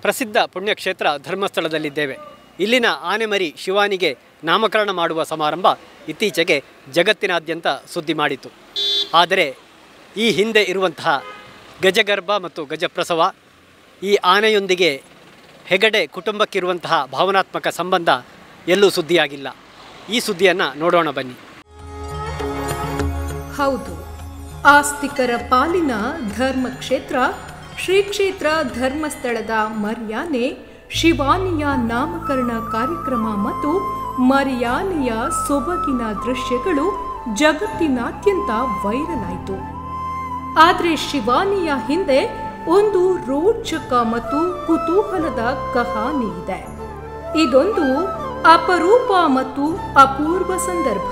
ಪ್ರಸಿದ್ಧ ಪುಣ್ಯಕ್ಷೇತ್ರ ಧರ್ಮಸ್ಥಳದಲ್ಲಿದ್ದೇವೆ ಇಲ್ಲಿನ ಆನೆಮರಿ ಶಿವಾನಿಗೆ ನಾಮಕರಣ ಮಾಡುವ ಸಮಾರಂಭ ಇತ್ತೀಚೆಗೆ ಜಗತ್ತಿನಾದ್ಯಂತ ಸುದ್ದಿ ಮಾಡಿತು ಆದರೆ ಈ ಹಿಂದೆ ಇರುವಂತಹ ಗಜಗರ್ಭ ಮತ್ತು ಗಜಪ್ರಸವ ಈ ಆನೆಯೊಂದಿಗೆ ಹೆಗಡೆ ಕುಟುಂಬಕ್ಕಿರುವಂತಹ ಭಾವನಾತ್ಮಕ ಸಂಬಂಧ ಎಲ್ಲೂ ಸುದ್ದಿಯಾಗಿಲ್ಲ ಈ ಸುದ್ದಿಯನ್ನು ನೋಡೋಣ ಬನ್ನಿ ಹೌದು ಆಸ್ತಿಕರ ಪಾಲಿನ ಧರ್ಮಕ್ಷೇತ್ರ ಶ್ರೀ ಕ್ಷೇತ್ರ ಧರ್ಮಸ್ಥಳದ ಮರ್ಯಾನೆ ಶಿವಾನಿಯ ನಾಮಕರಣ ಕಾರ್ಯಕ್ರಮ ಮತ್ತು ಮರ್ಯಾನೆಯ ಸೊಬಗಿನ ದೃಶ್ಯಗಳು ಜಗತ್ತಿನಾದ್ಯಂತ ವೈರಲ್ ಆಯಿತು ಆದರೆ ಶಿವಾನಿಯ ಹಿಂದೆ ಒಂದು ರೋಚಕ ಮತ್ತು ಕುತೂಹಲದ ಕಹಾನಿ ಇದೆ ಇದೊಂದು ಅಪರೂಪ ಮತ್ತು ಅಪೂರ್ವ ಸಂದರ್ಭ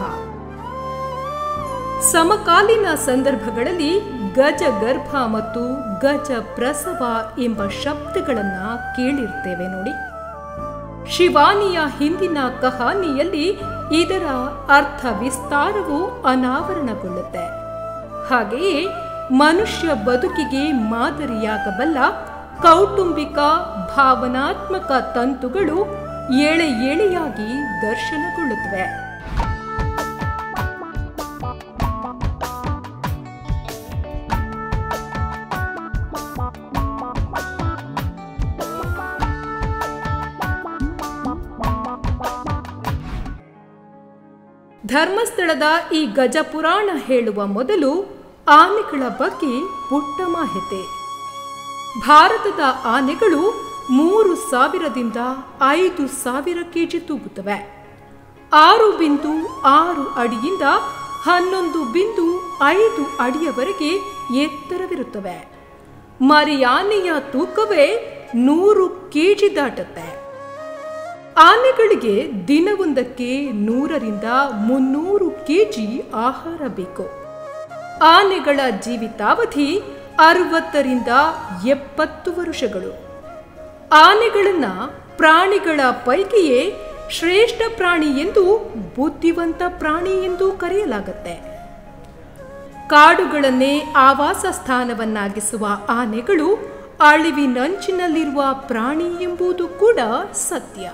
ಸಮಕಾಲೀನ ಸಂದರ್ಭಗಳಲ್ಲಿ ಗಜ ಗರ್ಭ ಮತ್ತು ಗಜ ಪ್ರಸವ ಎಂಬ ಶಬ್ದಗಳನ್ನ ಕೇಳಿರ್ತೇವೆ ನೋಡಿ ಶಿವಾನಿಯ ಹಿಂದಿನ ಕಹಾನಿಯಲ್ಲಿ ಇದರ ಅರ್ಥ ವಿಸ್ತಾರವು ಅನಾವರಣಗೊಳ್ಳುತ್ತೆ ಹಾಗೆಯೇ ಮನುಷ್ಯ ಬದುಕಿಗೆ ಮಾದರಿಯಾಗಬಲ್ಲ ಕೌಟುಂಬಿಕ ಭಾವನಾತ್ಮಕ ತಂತುಗಳು ಎಳೆ ಎಳೆಯಾಗಿ ದರ್ಶನಗೊಳ್ಳುತ್ತವೆ ಧರ್ಮಸ್ಥಳದ ಈ ಗಜಪುರಾಣ ಹೇಳುವ ಮೊದಲು ಆನೆಗಳ ಬಗ್ಗೆ ಪುಟ್ಟ ಮಾಹಿತಿ ಭಾರತದ ಆನೆಗಳು ಮೂರು ಸಾವಿರದಿಂದ ಐದು ಸಾವಿರ ಕೆಜಿ ತೂಗುತ್ತವೆ ಆರು ಬಿಂದು ಆರು ಅಡಿಯಿಂದ ಹನ್ನೊಂದು ಬಿಂದು ಐದು ಅಡಿಯವರೆಗೆ ಎತ್ತರವಿರುತ್ತವೆ ಮರಿಯಾನೆಯ ತೂಕವೇ ನೂರು ಕೆಜಿ ದಾಟುತ್ತೆ ಆನೆಗಳಿಗೆ ದಿನವೊಂದಕ್ಕೆ ನೂರರಿಂದ ಮುನ್ನೂರು ಕೆಜಿ ಆಹಾರ ಬೇಕು ಆನೆಗಳ ಜೀವಿತಾವಧಿ ಅರವತ್ತರಿಂದ ಎಪ್ಪತ್ತು ವರ್ಷಗಳು ಆನೆಗಳನ್ನ ಪ್ರಾಣಿಗಳ ಪೈಕಿಯೇ ಶ್ರೇಷ್ಠ ಪ್ರಾಣಿ ಎಂದು ಬುದ್ಧಿವಂತ ಪ್ರಾಣಿ ಎಂದು ಕರೆಯಲಾಗುತ್ತೆ ಕಾಡುಗಳನ್ನೇ ಆವಾಸ ಸ್ಥಾನವನ್ನಾಗಿಸುವ ಆನೆಗಳು ಅಳಿವಿನಂಚಿನಲ್ಲಿರುವ ಪ್ರಾಣಿ ಎಂಬುದು ಕೂಡ ಸತ್ಯ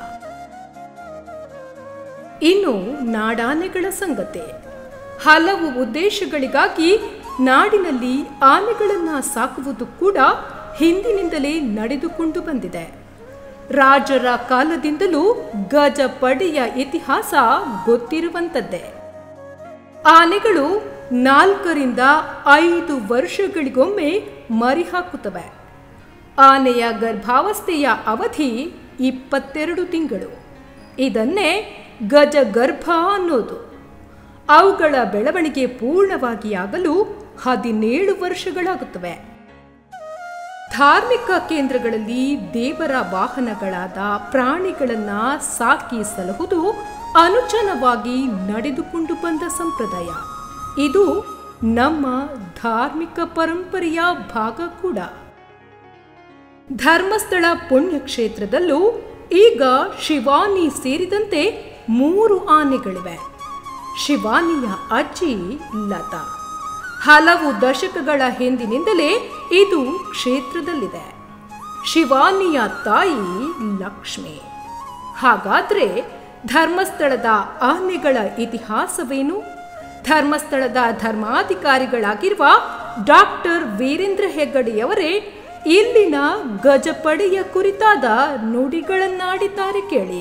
ಇನ್ನು ನಾಡಾನೆಗಳ ಸಂಗತಿ ಹಲವು ಉದ್ದೇಶಗಳಿಗಾಗಿ ನಾಡಿನಲ್ಲಿ ಆನೆಗಳನ್ನ ಸಾಕುವುದು ಕೂಡ ಹಿಂದಿನಿಂದಲೇ ನಡೆದುಕೊಂಡು ಬಂದಿದೆ ರಾಜರ ಕಾಲದಿಂದಲೂ ಗಜಪಡೆಯ ಇತಿಹಾಸ ಗೊತ್ತಿರುವಂಥದ್ದೇ ಆನೆಗಳು ನಾಲ್ಕರಿಂದ ಐದು ವರ್ಷಗಳಿಗೊಮ್ಮೆ ಮರಿ ಹಾಕುತ್ತವೆ ಆನೆಯ ಗರ್ಭಾವಸ್ಥೆಯ ಅವಧಿ ಇಪ್ಪತ್ತೆರಡು ತಿಂಗಳು ಇದನ್ನೇ ಗಜಗರ್ಭ ಅನ್ನೋದು ಅವುಗಳ ಬೆಳವಣಿಗೆ ಪೂರ್ಣವಾಗಿ ಆಗಲು ಹದಿನೇಳು ವರ್ಷಗಳಾಗುತ್ತವೆ ಧಾರ್ಮಿಕ ಕೇಂದ್ರಗಳಲ್ಲಿ ದೇವರ ವಾಹನಗಳಾದ ಪ್ರಾಣಿಗಳನ್ನ ಸಾಕಿ ಸಲಹುವುದು ಅನುಚನವಾಗಿ ನಡೆದುಕೊಂಡು ಬಂದ ಸಂಪ್ರದಾಯ ಇದು ನಮ್ಮ ಧಾರ್ಮಿಕ ಪರಂಪರೆಯ ಭಾಗ ಕೂಡ ಧರ್ಮಸ್ಥಳ ಪುಣ್ಯಕ್ಷೇತ್ರದಲ್ಲೂ ಈಗ ಶಿವಾನಿ ಸೇರಿದಂತೆ ಮೂರು ಆನೆಗಳಿವೆ ಶಿವಾನಿಯ ಅಜ್ಜಿ ಲತಾ ಹಲವು ದಶಕಗಳ ಹಿಂದಿನಿಂದಲೇ ಇದು ಕ್ಷೇತ್ರದಲ್ಲಿದೆ ಶಿವಾನಿಯ ತಾಯಿ ಲಕ್ಷ್ಮಿ ಹಾಗಾದ್ರೆ ಧರ್ಮಸ್ಥಳದ ಆನೆಗಳ ಇತಿಹಾಸವೇನು ಧರ್ಮಸ್ಥಳದ ಧರ್ಮಾಧಿಕಾರಿಗಳಾಗಿರುವ ಡಾಕ್ಟರ್ ವೀರೇಂದ್ರ ಹೆಗ್ಗಡೆಯವರೇ ಇಲ್ಲಿನ ಗಜಪಡೆಯ ಕುರಿತಾದ ನುಡಿಗಳನ್ನಾಡಿದ್ದಾರೆ ಕೇಳಿ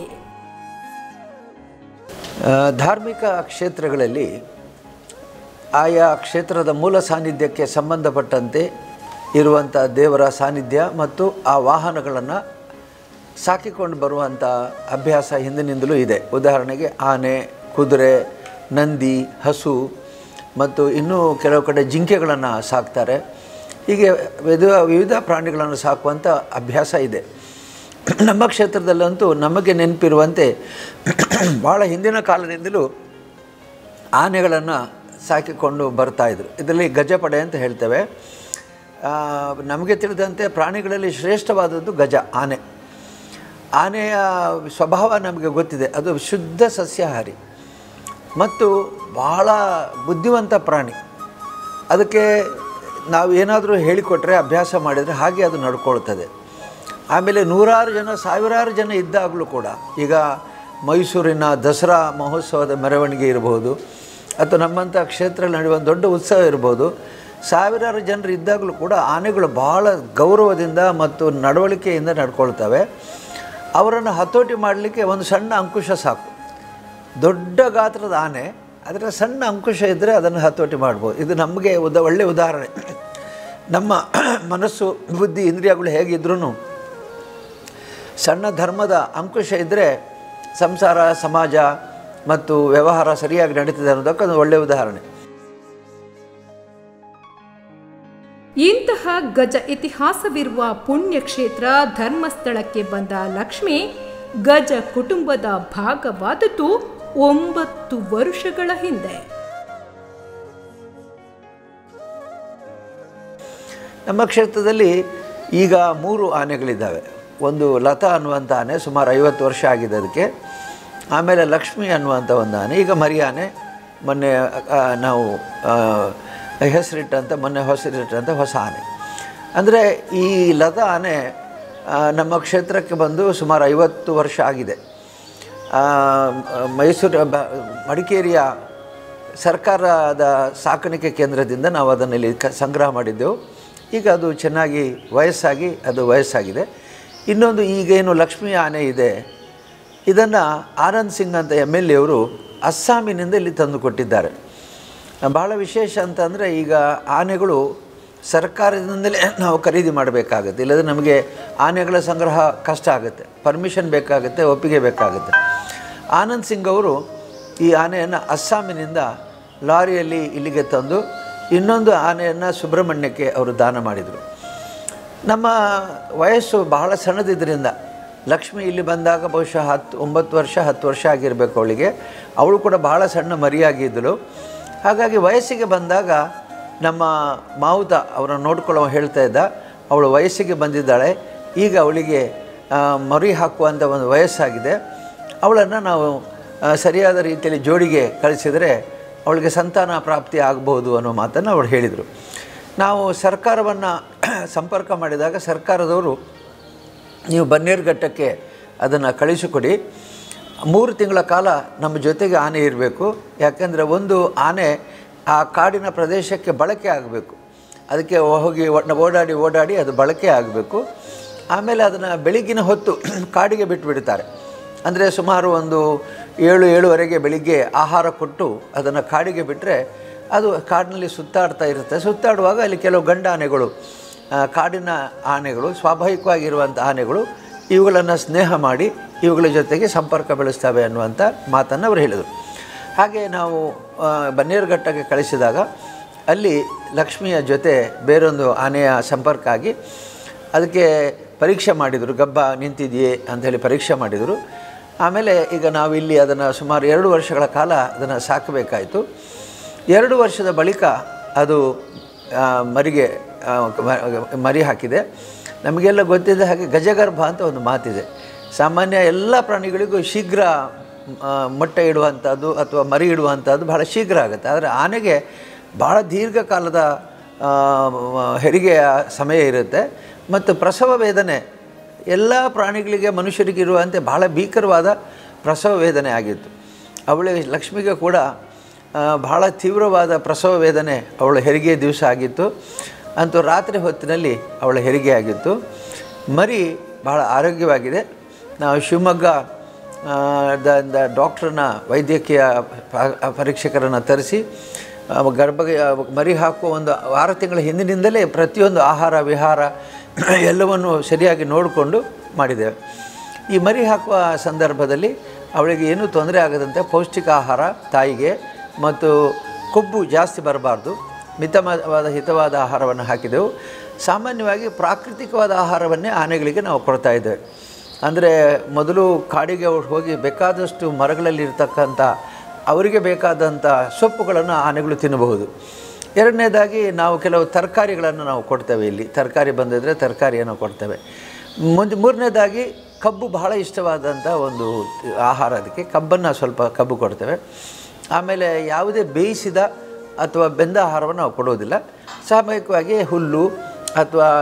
ಆ, ಧಾರ್ಮಿಕ ಕ್ಷೇತ್ರಗಳಲ್ಲಿ ಆಯಾ ಕ್ಷೇತ್ರದ ಮೂಲ ಸಾನ್ನಿಧ್ಯಕ್ಕೆ ಸಂಬಂಧಪಟ್ಟಂತೆ ಇರುವಂಥ ದೇವರ ಸಾನ್ನಿಧ್ಯ ಮತ್ತು ಆ ವಾಹನಗಳನ್ನು ಸಾಕಿಕೊಂಡು ಬರುವಂಥ ಅಭ್ಯಾಸ ಹಿಂದಿನಿಂದಲೂ ಇದೆ ಉದಾಹರಣೆಗೆ ಆನೆ ಕುದುರೆ ನಂದಿ ಹಸು ಮತ್ತು ಇನ್ನೂ ಕೆಲವು ಕಡೆ ಜಿಂಕೆಗಳನ್ನು ಸಾಕ್ತಾರೆ ಹೀಗೆ ವಿಧ ವಿವಿಧ ಪ್ರಾಣಿಗಳನ್ನು ಸಾಕುವಂಥ ಅಭ್ಯಾಸ ಇದೆ ನಮ್ಮ ಕ್ಷೇತ್ರದಲ್ಲಂತೂ ನಮಗೆ ನೆನಪಿರುವಂತೆ ಭಾಳ ಹಿಂದಿನ ಕಾಲದಿಂದಲೂ ಆನೆಗಳನ್ನು ಸಾಕಿಕೊಂಡು ಬರ್ತಾಯಿದ್ರು ಇದರಲ್ಲಿ ಗಜಪಡೆ ಅಂತ ಹೇಳ್ತೇವೆ ಆ, ನಮಗೆ ತಿಳಿದಂತೆ ಪ್ರಾಣಿಗಳಲ್ಲಿ ಶ್ರೇಷ್ಠವಾದದ್ದು ಗಜ ಆನೆ ಆನೆಯ ಸ್ವಭಾವ ನಮಗೆ ಗೊತ್ತಿದೆ ಅದು ಶುದ್ಧ ಸಸ್ಯಾಹಾರಿ ಮತ್ತು ಬಹಳ ಬುದ್ಧಿವಂತ ಪ್ರಾಣಿ ಅದಕ್ಕೆ ನಾವು ಏನಾದರೂ ಹೇಳಿಕೊಟ್ರೆ ಅಭ್ಯಾಸ ಮಾಡಿದರೆ ಹಾಗೆ ಅದು ನಡ್ಕೊಳ್ತದೆ ಆಮೇಲೆ ನೂರಾರು ಜನ ಸಾವಿರಾರು ಜನ ಇದ್ದಾಗಲೂ ಕೂಡ ಈಗ ಮೈಸೂರಿನ ದಸರಾ ಮಹೋತ್ಸವದ ಮೆರವಣಿಗೆ ಇರಬಹುದು ಅಥವಾ ನಮ್ಮಂಥ ಕ್ಷೇತ್ರದಲ್ಲಿ ನಡೆಯುವ ಒಂದು ದೊಡ್ಡ ಉತ್ಸವ ಇರ್ಬೋದು ಸಾವಿರಾರು ಜನರು ಇದ್ದಾಗಲೂ ಕೂಡ ಆನೆಗಳು ಭಾಳ ಗೌರವದಿಂದ ಮತ್ತು ನಡವಳಿಕೆಯಿಂದ ನಡ್ಕೊಳ್ತವೆ ಅವರನ್ನು ಹತೋಟಿ ಮಾಡಲಿಕ್ಕೆ ಒಂದು ಸಣ್ಣ ಅಂಕುಶ ಸಾಕು ದೊಡ್ಡ ಗಾತ್ರದ ಆನೆ ಅದರ ಸಣ್ಣ ಅಂಕುಶ ಇದ್ದರೆ ಅದನ್ನು ಹತೋಟಿ ಮಾಡ್ಬೋದು ಇದು ನಮಗೆ ಉದ ಒಳ್ಳೆಯ ಉದಾಹರಣೆ ನಮ್ಮ ಮನಸ್ಸು ಬುದ್ಧಿ ಇಂದ್ರಿಯಗಳು ಹೇಗಿದ್ರೂ ಸಣ್ಣ ಧರ್ಮದ ಅಂಕುಶ ಇದ್ದರೆ ಸಂಸಾರ ಸಮಾಜ ಮತ್ತು ವ್ಯವಹಾರ ಸರಿಯಾಗಿ ನಡೀತದೆ ಅನ್ನೋದಕ್ಕೆ ಒಂದು ಒಳ್ಳೆಯ ಉದಾಹರಣೆ ಇಂತಹ ಗಜ ಇತಿಹಾಸವಿರುವ ಪುಣ್ಯಕ್ಷೇತ್ರ ಧರ್ಮಸ್ಥಳಕ್ಕೆ ಬಂದ ಲಕ್ಷ್ಮಿ ಗಜ ಕುಟುಂಬದ ಭಾಗವಾದದ್ದು ಒಂಬತ್ತು ವರ್ಷಗಳ ಹಿಂದೆ ನಮ್ಮ ಕ್ಷೇತ್ರದಲ್ಲಿ ಈಗ ಮೂರು ಆನೆಗಳಿದ್ದಾವೆ ಒಂದು ಲತಾ ಅನ್ನುವಂಥ ಆನೆ ಸುಮಾರು ಐವತ್ತು ವರ್ಷ ಆಗಿದೆ ಅದಕ್ಕೆ ಆಮೇಲೆ ಲಕ್ಷ್ಮಿ ಅನ್ನುವಂಥ ಒಂದು ಆನೆ ಈಗ ಮರಿ ಆನೆ ಮೊನ್ನೆ ಆ, ನಾವು ಆ, ಹೆಸರಿಟ್ಟಂಥ ಮೊನ್ನೆ ಹೊಸರಿಟ್ಟಂಥ ಹೊಸ ಆನೆ ಅಂದರೆ ಈ ಲತಾ ಆನೆ ಆ, ನಮ್ಮ ಕ್ಷೇತ್ರಕ್ಕೆ ಬಂದು ಸುಮಾರು ಐವತ್ತು ವರ್ಷ ಆಗಿದೆ ಆ, ಮೈಸೂರು ಬ- ಮಡಿಕೇರಿಯ ಸರ್ಕಾರದ ಸಾಕಾಣಿಕೆ ಕೇಂದ್ರದಿಂದ ನಾವು ಅದನ್ನು ಇಲ್ಲಿ ಕ ಸಂಗ್ರಹ ಮಾಡಿದ್ದೆವು ಈಗ ಅದು ಚೆನ್ನಾಗಿ ವಯಸ್ಸಾಗಿ ಅದು ವಯಸ್ಸಾಗಿದೆ ಇನ್ನೊಂದು ಈಗೇನು ಲಕ್ಷ್ಮೀ ಆನೆ ಇದೆ ಇದನ್ನು ಆನಂದ್ ಸಿಂಗ್ ಅಂತ ಎಮ್ ಎಲ್ ಎವರು ಅಸ್ಸಾಮಿನಿಂದ ಇಲ್ಲಿ ತಂದು ಕೊಟ್ಟಿದ್ದಾರೆ ಭಾಳ ವಿಶೇಷ ಅಂತಂದರೆ ಈಗ ಆನೆಗಳು ಸರ್ಕಾರದಿಂದಲೇ ನಾವು ಖರೀದಿ ಮಾಡಬೇಕಾಗುತ್ತೆ ಇಲ್ಲದ್ರೆ ನಮಗೆ ಆನೆಗಳ ಸಂಗ್ರಹ ಕಷ್ಟ ಆಗುತ್ತೆ ಪರ್ಮಿಷನ್ ಬೇಕಾಗುತ್ತೆ ಒಪ್ಪಿಗೆ ಬೇಕಾಗುತ್ತೆ ಆನಂದ್ ಸಿಂಗ್ ಅವರು ಈ ಆನೆಯನ್ನು ಅಸ್ಸಾಮಿನಿಂದ ಲಾರಿಯಲ್ಲಿ ಇಲ್ಲಿಗೆ ತಂದು ಇನ್ನೊಂದು ಆನೆಯನ್ನು ಸುಬ್ರಹ್ಮಣ್ಯಕ್ಕೆ ಅವರು ದಾನ ಮಾಡಿದರು ನಮ್ಮ ವಯಸ್ಸು ಬಹಳ ಸಣ್ಣದಿದ್ದರಿಂದ ಲಕ್ಷ್ಮಿ ಇಲ್ಲಿ ಬಂದಾಗ ಬಹುಶಃ ಹತ್ತು ಒಂಬತ್ತು ವರ್ಷ ಹತ್ತು ವರ್ಷ ಆಗಿರಬೇಕು ಅವಳಿಗೆ ಅವಳು ಕೂಡ ಬಹಳ ಸಣ್ಣ ಮರಿಯಾಗಿದ್ದಳು ಹಾಗಾಗಿ ವಯಸ್ಸಿಗೆ ಬಂದಾಗ ನಮ್ಮ ಮಾವುತ ಅವರನ್ನು ನೋಡ್ಕೊಳ್ಳೋ ಹೇಳ್ತಾ ಇದ್ದ ಅವಳು ವಯಸ್ಸಿಗೆ ಬಂದಿದ್ದಾಳೆ ಈಗ ಅವಳಿಗೆ ಆ, ಮರಿ ಹಾಕುವಂಥ ಒಂದು ವಯಸ್ಸಾಗಿದೆ ಅವಳನ್ನು ನಾವು ಆ, ಸರಿಯಾದ ರೀತಿಯಲ್ಲಿ ಜೋಡಿಗೆ ಕಳಿಸಿದರೆ ಅವಳಿಗೆ ಸಂತಾನ ಪ್ರಾಪ್ತಿ ಆಗಬಹುದು ಅನ್ನೋ ಮಾತನ್ನು ಅವಳು ಹೇಳಿದರು ನಾವು ಸರ್ಕಾರವನ್ನು ಸಂಪರ್ಕ ಮಾಡಿದಾಗ ಸರ್ಕಾರದವರು ನೀವು ಬನ್ನೇರುಘಟ್ಟಕ್ಕೆ ಅದನ್ನು ಕಳಿಸಿಕೊಡಿ ಮೂರು ತಿಂಗಳ ಕಾಲ ನಮ್ಮ ಜೊತೆಗೆ ಆನೆ ಇರಬೇಕು ಯಾಕೆಂದರೆ ಒಂದು ಆನೆ ಆ ಕಾಡಿನ ಪ್ರದೇಶಕ್ಕೆ ಬಳಕೆ ಆಗಬೇಕು ಅದಕ್ಕೆ ಹೋಗಿ ಒಡ್- ಓಡಾಡಿ ಓಡಾಡಿ ಅದು ಬಳಕೆ ಆಗಬೇಕು ಆಮೇಲೆ ಅದನ್ನು ಬೆಳಗಿನ ಹೊತ್ತು ಕಾಡಿಗೆ ಬಿಟ್ಟುಬಿಡ್ತಾರೆ ಅಂದರೆ ಸುಮಾರು ಒಂದು ಏಳು ಏಳುವರೆಗೆ ಬೆಳಿಗ್ಗೆ ಆಹಾರ ಕೊಟ್ಟು ಅದನ್ನು ಕಾಡಿಗೆ ಬಿಟ್ಟರೆ ಅದು ಕಾಡಿನಲ್ಲಿ ಸುತ್ತಾಡ್ತಾ ಇರುತ್ತೆ ಸುತ್ತಾಡುವಾಗ ಅಲ್ಲಿ ಕೆಲವು ಗಂಡ ಆನೆಗಳು ಆ, ಕಾಡಿನ ಆನೆಗಳು ಸ್ವಾಭಾವಿಕವಾಗಿರುವಂಥ ಆನೆಗಳು ಇವುಗಳನ್ನು ಸ್ನೇಹ ಮಾಡಿ ಇವುಗಳ ಜೊತೆಗೆ ಸಂಪರ್ಕ ಬೆಳೆಸ್ತವೆ ಅನ್ನುವಂಥ ಮಾತನ್ನು ಅವರು ಹೇಳಿದರು ಹಾಗೆ ನಾವು ಆ, ಬನ್ನೇರುಘಟ್ಟಕ್ಕೆ ಕಳಿಸಿದಾಗ ಅಲ್ಲಿ ಲಕ್ಷ್ಮಿಯ ಜೊತೆ ಬೇರೊಂದು ಆನೆಯ ಸಂಪರ್ಕ ಆಗಿ ಅದಕ್ಕೆ ಪರೀಕ್ಷೆ ಮಾಡಿದರು ಗಬ್ಬ ನಿಂತಿದೆಯೇ ಅಂಥೇಳಿ ಪರೀಕ್ಷೆ ಮಾಡಿದರು ಆಮೇಲೆ ಈಗ ನಾವು ಇಲ್ಲಿ ಅದನ್ನು ಸುಮಾರು ಎರಡು ವರ್ಷಗಳ ಕಾಲ ಅದನ್ನು ಸಾಕಬೇಕಾಯಿತು ಎರಡು ವರ್ಷದ ಬಳಿಕ ಅದು ಆ, ಮರಿಗೆ ಆ, ಮ- ಮರಿ ಹಾಕಿದೆ ನಮಗೆಲ್ಲ ಗೊತ್ತಿದ್ದ ಹಾಗೆ ಗಜಗರ್ಭ ಅಂತ ಒಂದು ಮಾತಿದೆ ಸಾಮಾನ್ಯ ಎಲ್ಲ ಪ್ರಾಣಿಗಳಿಗೂ ಶೀಘ್ರ ಆ, ಮೊಟ್ಟೆ ಇಡುವಂಥದ್ದು ಅಥವಾ ಮರಿ ಇಡುವಂಥದ್ದು ಬಹಳ ಶೀಘ್ರ ಆಗುತ್ತೆ ಆದರೆ ಆನೆಗೆ ಭಾಳ ದೀರ್ಘಕಾಲದ ಆ, ಹೆರಿಗೆಯ ಸಮಯ ಇರುತ್ತೆ ಮತ್ತು ಪ್ರಸವ ವೇದನೆ ಎಲ್ಲ ಪ್ರಾಣಿಗಳಿಗೆ ಮನುಷ್ಯರಿಗೆ ಇರುವಂತೆ ಬಹಳ ಭೀಕರವಾದ ಪ್ರಸವ ವೇದನೆ ಆಗಿತ್ತು ಅವಳಿಗೆ ಲಕ್ಷ್ಮಿಗೆ ಕೂಡ ಆ, ಬಹಳ ತೀವ್ರವಾದ ಪ್ರಸವ ವೇದನೆ ಅವಳ ಹೆರಿಗೆ ದಿವಸ ಆಗಿತ್ತು ಅಂತೂ ರಾತ್ರಿ ಹೊತ್ತಿನಲ್ಲಿ ಅವಳ ಹೆರಿಗೆ ಆಗಿತ್ತು ಮರಿ ಬಹಳ ಆರೋಗ್ಯವಾಗಿದೆ ನಾವು ಶಿವಮೊಗ್ಗ ಆ, ದ- ದ ಡಾಕ್ಟ್ರನ್ನ ವೈದ್ಯಕೀಯ ಪ- ಪರೀಕ್ಷಕರನ್ನು ತರಿಸಿ ಆ, ಗರ್ಭ ಮರಿ ಹಾಕುವ ಒಂದು ಆರು ತಿಂಗಳ ಹಿಂದಿನಿಂದಲೇ ಪ್ರತಿಯೊಂದು ಆಹಾರ ವಿಹಾರ ಎಲ್ಲವನ್ನು ಸರಿಯಾಗಿ ನೋಡಿಕೊಂಡು ಮಾಡಿದ್ದೇವೆ ಈ ಮರಿ ಹಾಕುವ ಸಂದರ್ಭದಲ್ಲಿ ಅವಳಿಗೆ ಏನೂ ತೊಂದರೆ ಆಗದಂತೆ ಪೌಷ್ಟಿಕ ಆಹಾರ ತಾಯಿಗೆ ಮತ್ತು ಕೊಬ್ಬು ಜಾಸ್ತಿ ಬರಬಾರ್ದು ಮಿತವಾದ ಹಿತವಾದ ಆಹಾರವನ್ನು ಹಾಕಿದೆವು ಸಾಮಾನ್ಯವಾಗಿ ಪ್ರಾಕೃತಿಕವಾದ ಆಹಾರವನ್ನೇ ಆನೆಗಳಿಗೆ ನಾವು ಕೊಡ್ತಾ ಇದ್ದೇವೆ ಅಂದರೆ ಮೊದಲು ಕಾಡಿಗೆ ಹೋಗಿ ಬೇಕಾದಷ್ಟು ಮರಗಳಲ್ಲಿರ್ತಕ್ಕಂಥ ಅವರಿಗೆ ಬೇಕಾದಂಥ ಸೊಪ್ಪುಗಳನ್ನು ಆನೆಗಳು ತಿನ್ನಬಹುದು ಎರಡನೇದಾಗಿ ನಾವು ಕೆಲವು ತರಕಾರಿಗಳನ್ನು ನಾವು ಕೊಡ್ತೇವೆ ಇಲ್ಲಿ ತರಕಾರಿ ಬಂದಿದ್ದರೆ ತರಕಾರಿಯನ್ನು ಕೊಡ್ತೇವೆ ಮುಂದೆ ಮೂರನೇದಾಗಿ ಕಬ್ಬು ಬಹಳ ಇಷ್ಟವಾದಂಥ ಒಂದು ಆಹಾರ ಅದಕ್ಕೆ ಕಬ್ಬನ್ನು ಸ್ವಲ್ಪ ಕಬ್ಬು ಕೊಡ್ತೇವೆ ಆಮೇಲೆ ಯಾವುದೇ ಬೇಯಿಸಿದ ಅಥವಾ ಬೆಂದ ಆಹಾರವನ್ನು ನಾವು ಕೊಡೋದಿಲ್ಲ ಸಾಮೂಹಿಕವಾಗಿ ಹುಲ್ಲು ಅಥವಾ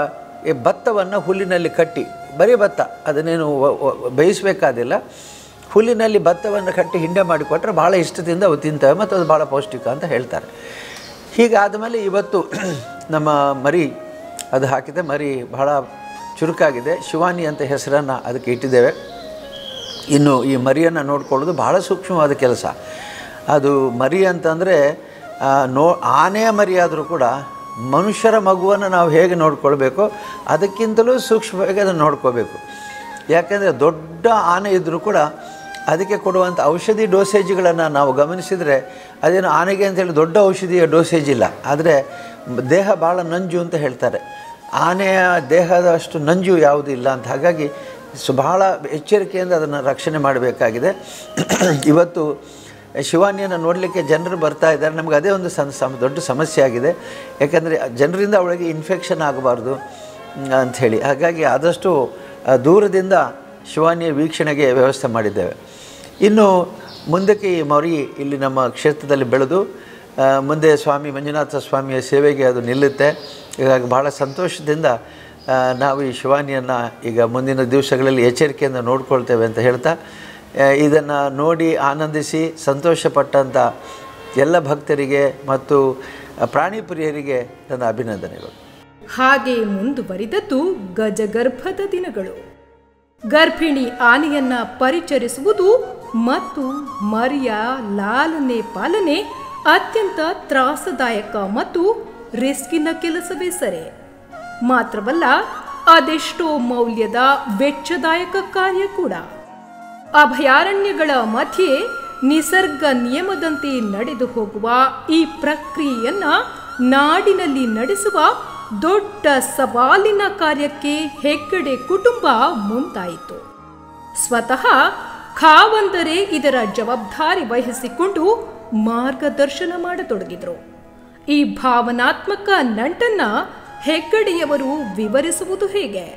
ಈ ಭತ್ತವನ್ನು ಹುಲ್ಲಿನಲ್ಲಿ ಕಟ್ಟಿ ಬರೀ ಭತ್ತ ಅದನ್ನೇನು ಒ- ಒ- ಬೇಯಿಸಬೇಕಾದಿಲ್ಲ ಹುಲ್ಲಿನಲ್ಲಿ ಭತ್ತವನ್ನು ಕಟ್ಟಿ ಹಿಂಡೆ ಮಾಡಿಕೊಟ್ರೆ ಭಾಳ ಇಷ್ಟದಿಂದ ಅವು ತಿಂತವೆ ಮತ್ತು ಅದು ಭಾಳ ಪೌಷ್ಟಿಕ ಅಂತ ಹೇಳ್ತಾರೆ ಹೀಗಾದ ಮೇಲೆ ಇವತ್ತು ನಮ್ಮ ಮರಿ ಅದು ಹಾಕಿದೆ ಮರಿ ಬಹಳ ಚುರುಕಾಗಿದೆ ಶಿವಾನಿ ಅಂತ ಹೆಸರನ್ನು ಅದಕ್ಕೆ ಇಟ್ಟಿದ್ದೇವೆ ಇನ್ನು ಈ ಮರಿಯನ್ನು ನೋಡ್ಕೊಳ್ಳೋದು ಬಹಳ ಸೂಕ್ಷ್ಮವಾದ ಕೆಲಸ ಅದು ಮರಿ ಅಂತಂದರೆ ಆ, ನೋ ಆನೆಯ ಮರಿ ಆದರೂ ಕೂಡ ಮನುಷ್ಯರ ಮಗುವನ್ನು ನಾವು ಹೇಗೆ ನೋಡ್ಕೊಳ್ಬೇಕೋ ಅದಕ್ಕಿಂತಲೂ ಸೂಕ್ಷ್ಮವಾಗಿ ಅದನ್ನು ನೋಡ್ಕೋಬೇಕು ಯಾಕೆಂದರೆ ದೊಡ್ಡ ಆನೆ ಇದ್ದರೂ ಕೂಡ ಅದಕ್ಕೆ ಕೊಡುವಂಥ ಔಷಧಿ ಡೋಸೇಜ್ಗಳನ್ನು ನಾವು ಗಮನಿಸಿದರೆ ಅದೇನು ಆನೆಗೆ ಅಂತೇಳಿ ದೊಡ್ಡ ಔಷಧಿಯ ಡೋಸೇಜ್ ಇಲ್ಲ ಆದರೆ ದೇಹ ಭಾಳ ನಂಜು ಅಂತ ಹೇಳ್ತಾರೆ ಆನೆಯ ದೇಹದಷ್ಟು ನಂಜು ಯಾವುದೂ ಇಲ್ಲ ಅಂತ ಹಾಗಾಗಿ ಸೊ ಬಹಳ ಎಚ್ಚರಿಕೆಯಿಂದ ಅದನ್ನು ರಕ್ಷಣೆ ಮಾಡಬೇಕಾಗಿದೆ ಇವತ್ತು ಶಿವಾನಿಯನ್ನು ನೋಡಲಿಕ್ಕೆ ಜನರು ಬರ್ತಾ ಇದ್ದಾರೆ ನಮಗೆ ಅದೇ ಒಂದು ಸಂ ಸಮ ದೊಡ್ಡ ಸಮಸ್ಯೆ ಆಗಿದೆ ಯಾಕೆಂದರೆ ಜನರಿಂದ ಅವಳಿಗೆ ಇನ್ಫೆಕ್ಷನ್ ಆಗಬಾರ್ದು ಮ್, ಅಂಥೇಳಿ ಹಾಗಾಗಿ ಆದಷ್ಟು ಆ, ದೂರದಿಂದ ಶಿವಾನಿಯ ವೀಕ್ಷಣೆಗೆ ವ್ಯವಸ್ಥೆ ಮಾಡಿದ್ದೇವೆ ಇನ್ನು ಮುಂದಕ್ಕೆ ಈ ಮರಿ ಇಲ್ಲಿ ನಮ್ಮ ಕ್ಷೇತ್ರದಲ್ಲಿ ಬೆಳೆದು ಆ, ಮುಂದೆ ಸ್ವಾಮಿ ಮಂಜುನಾಥ ಸ್ವಾಮಿಯ ಸೇವೆಗೆ ಅದು ನಿಲ್ಲುತ್ತೆ ಹೀಗಾಗಿ ಬಹಳ ಸಂತೋಷದಿಂದ ಆ, ನಾವು ಈ ಶಿವಾನಿಯನ್ನು ಈಗ ಮುಂದಿನ ದಿವಸಗಳಲ್ಲಿ ಎಚ್ಚರಿಕೆಯಿಂದ ನೋಡ್ಕೊಳ್ತೇವೆ ಅಂತ ಹೇಳ್ತಾ ಇದನ್ನು ನೋಡಿ ಆನಂದಿಸಿ ಸಂತೋಷಪಟ್ಟಂಥ ಎಲ್ಲ ಭಕ್ತರಿಗೆ ಮತ್ತು ಪ್ರಾಣಿ ಪ್ರಿಯರಿಗೆ ನನ್ನ ಅಭಿನಂದನೆಗಳು ಹಾಗೆ ಮುಂದುವರಿದದ್ದು ಗಜಗರ್ಭದ ದಿನಗಳು ಗರ್ಭಿಣಿ ಆನೆಯನ್ನ ಪರಿಚರಿಸುವುದು ಮತ್ತು ಮರಿಯ ಲಾಲನೆ ಪಾಲನೆ ಅತ್ಯಂತ ತ್ರಾಸದಾಯಕ ಮತ್ತು ರಿಸ್ಕಿನ ಕೆಲಸವೇ ಸರಿ ಮಾತ್ರವಲ್ಲ ಅದೆಷ್ಟೋ ಮೌಲ್ಯದ ವೆಚ್ಚದಾಯಕ ಕಾರ್ಯ ಕೂಡ ಅಭಯಾರಣ್ಯಗಳ ಮಧ್ಯೆ ನಿಸರ್ಗ ನಿಯಮದಂತೆ ನಡೆದು ಹೋಗುವ ಈ ಪ್ರಕ್ರಿಯೆಯನ್ನ ನಾಡಿನಲ್ಲಿ ನಡೆಸುವ ದೊಡ್ಡ ಸವಾಲಿನ ಕಾರ್ಯಕ್ಕೆ ಹೆಗ್ಗಡೆ ಕುಟುಂಬ ಮುಂದಾಯಿತು ಸ್ವತಃ ಖಾವಂದರೆ ಇದರ ಜವಾಬ್ದಾರಿ ವಹಿಸಿಕೊಂಡು ಮಾರ್ಗದರ್ಶನ ಮಾಡತೊಡಗಿದರು ಈ ಭಾವನಾತ್ಮಕ ನಂಟನ್ನ ಹೆಗ್ಗಡೆಯವರು ವಿವರಿಸುವುದು ಹೇಗೆ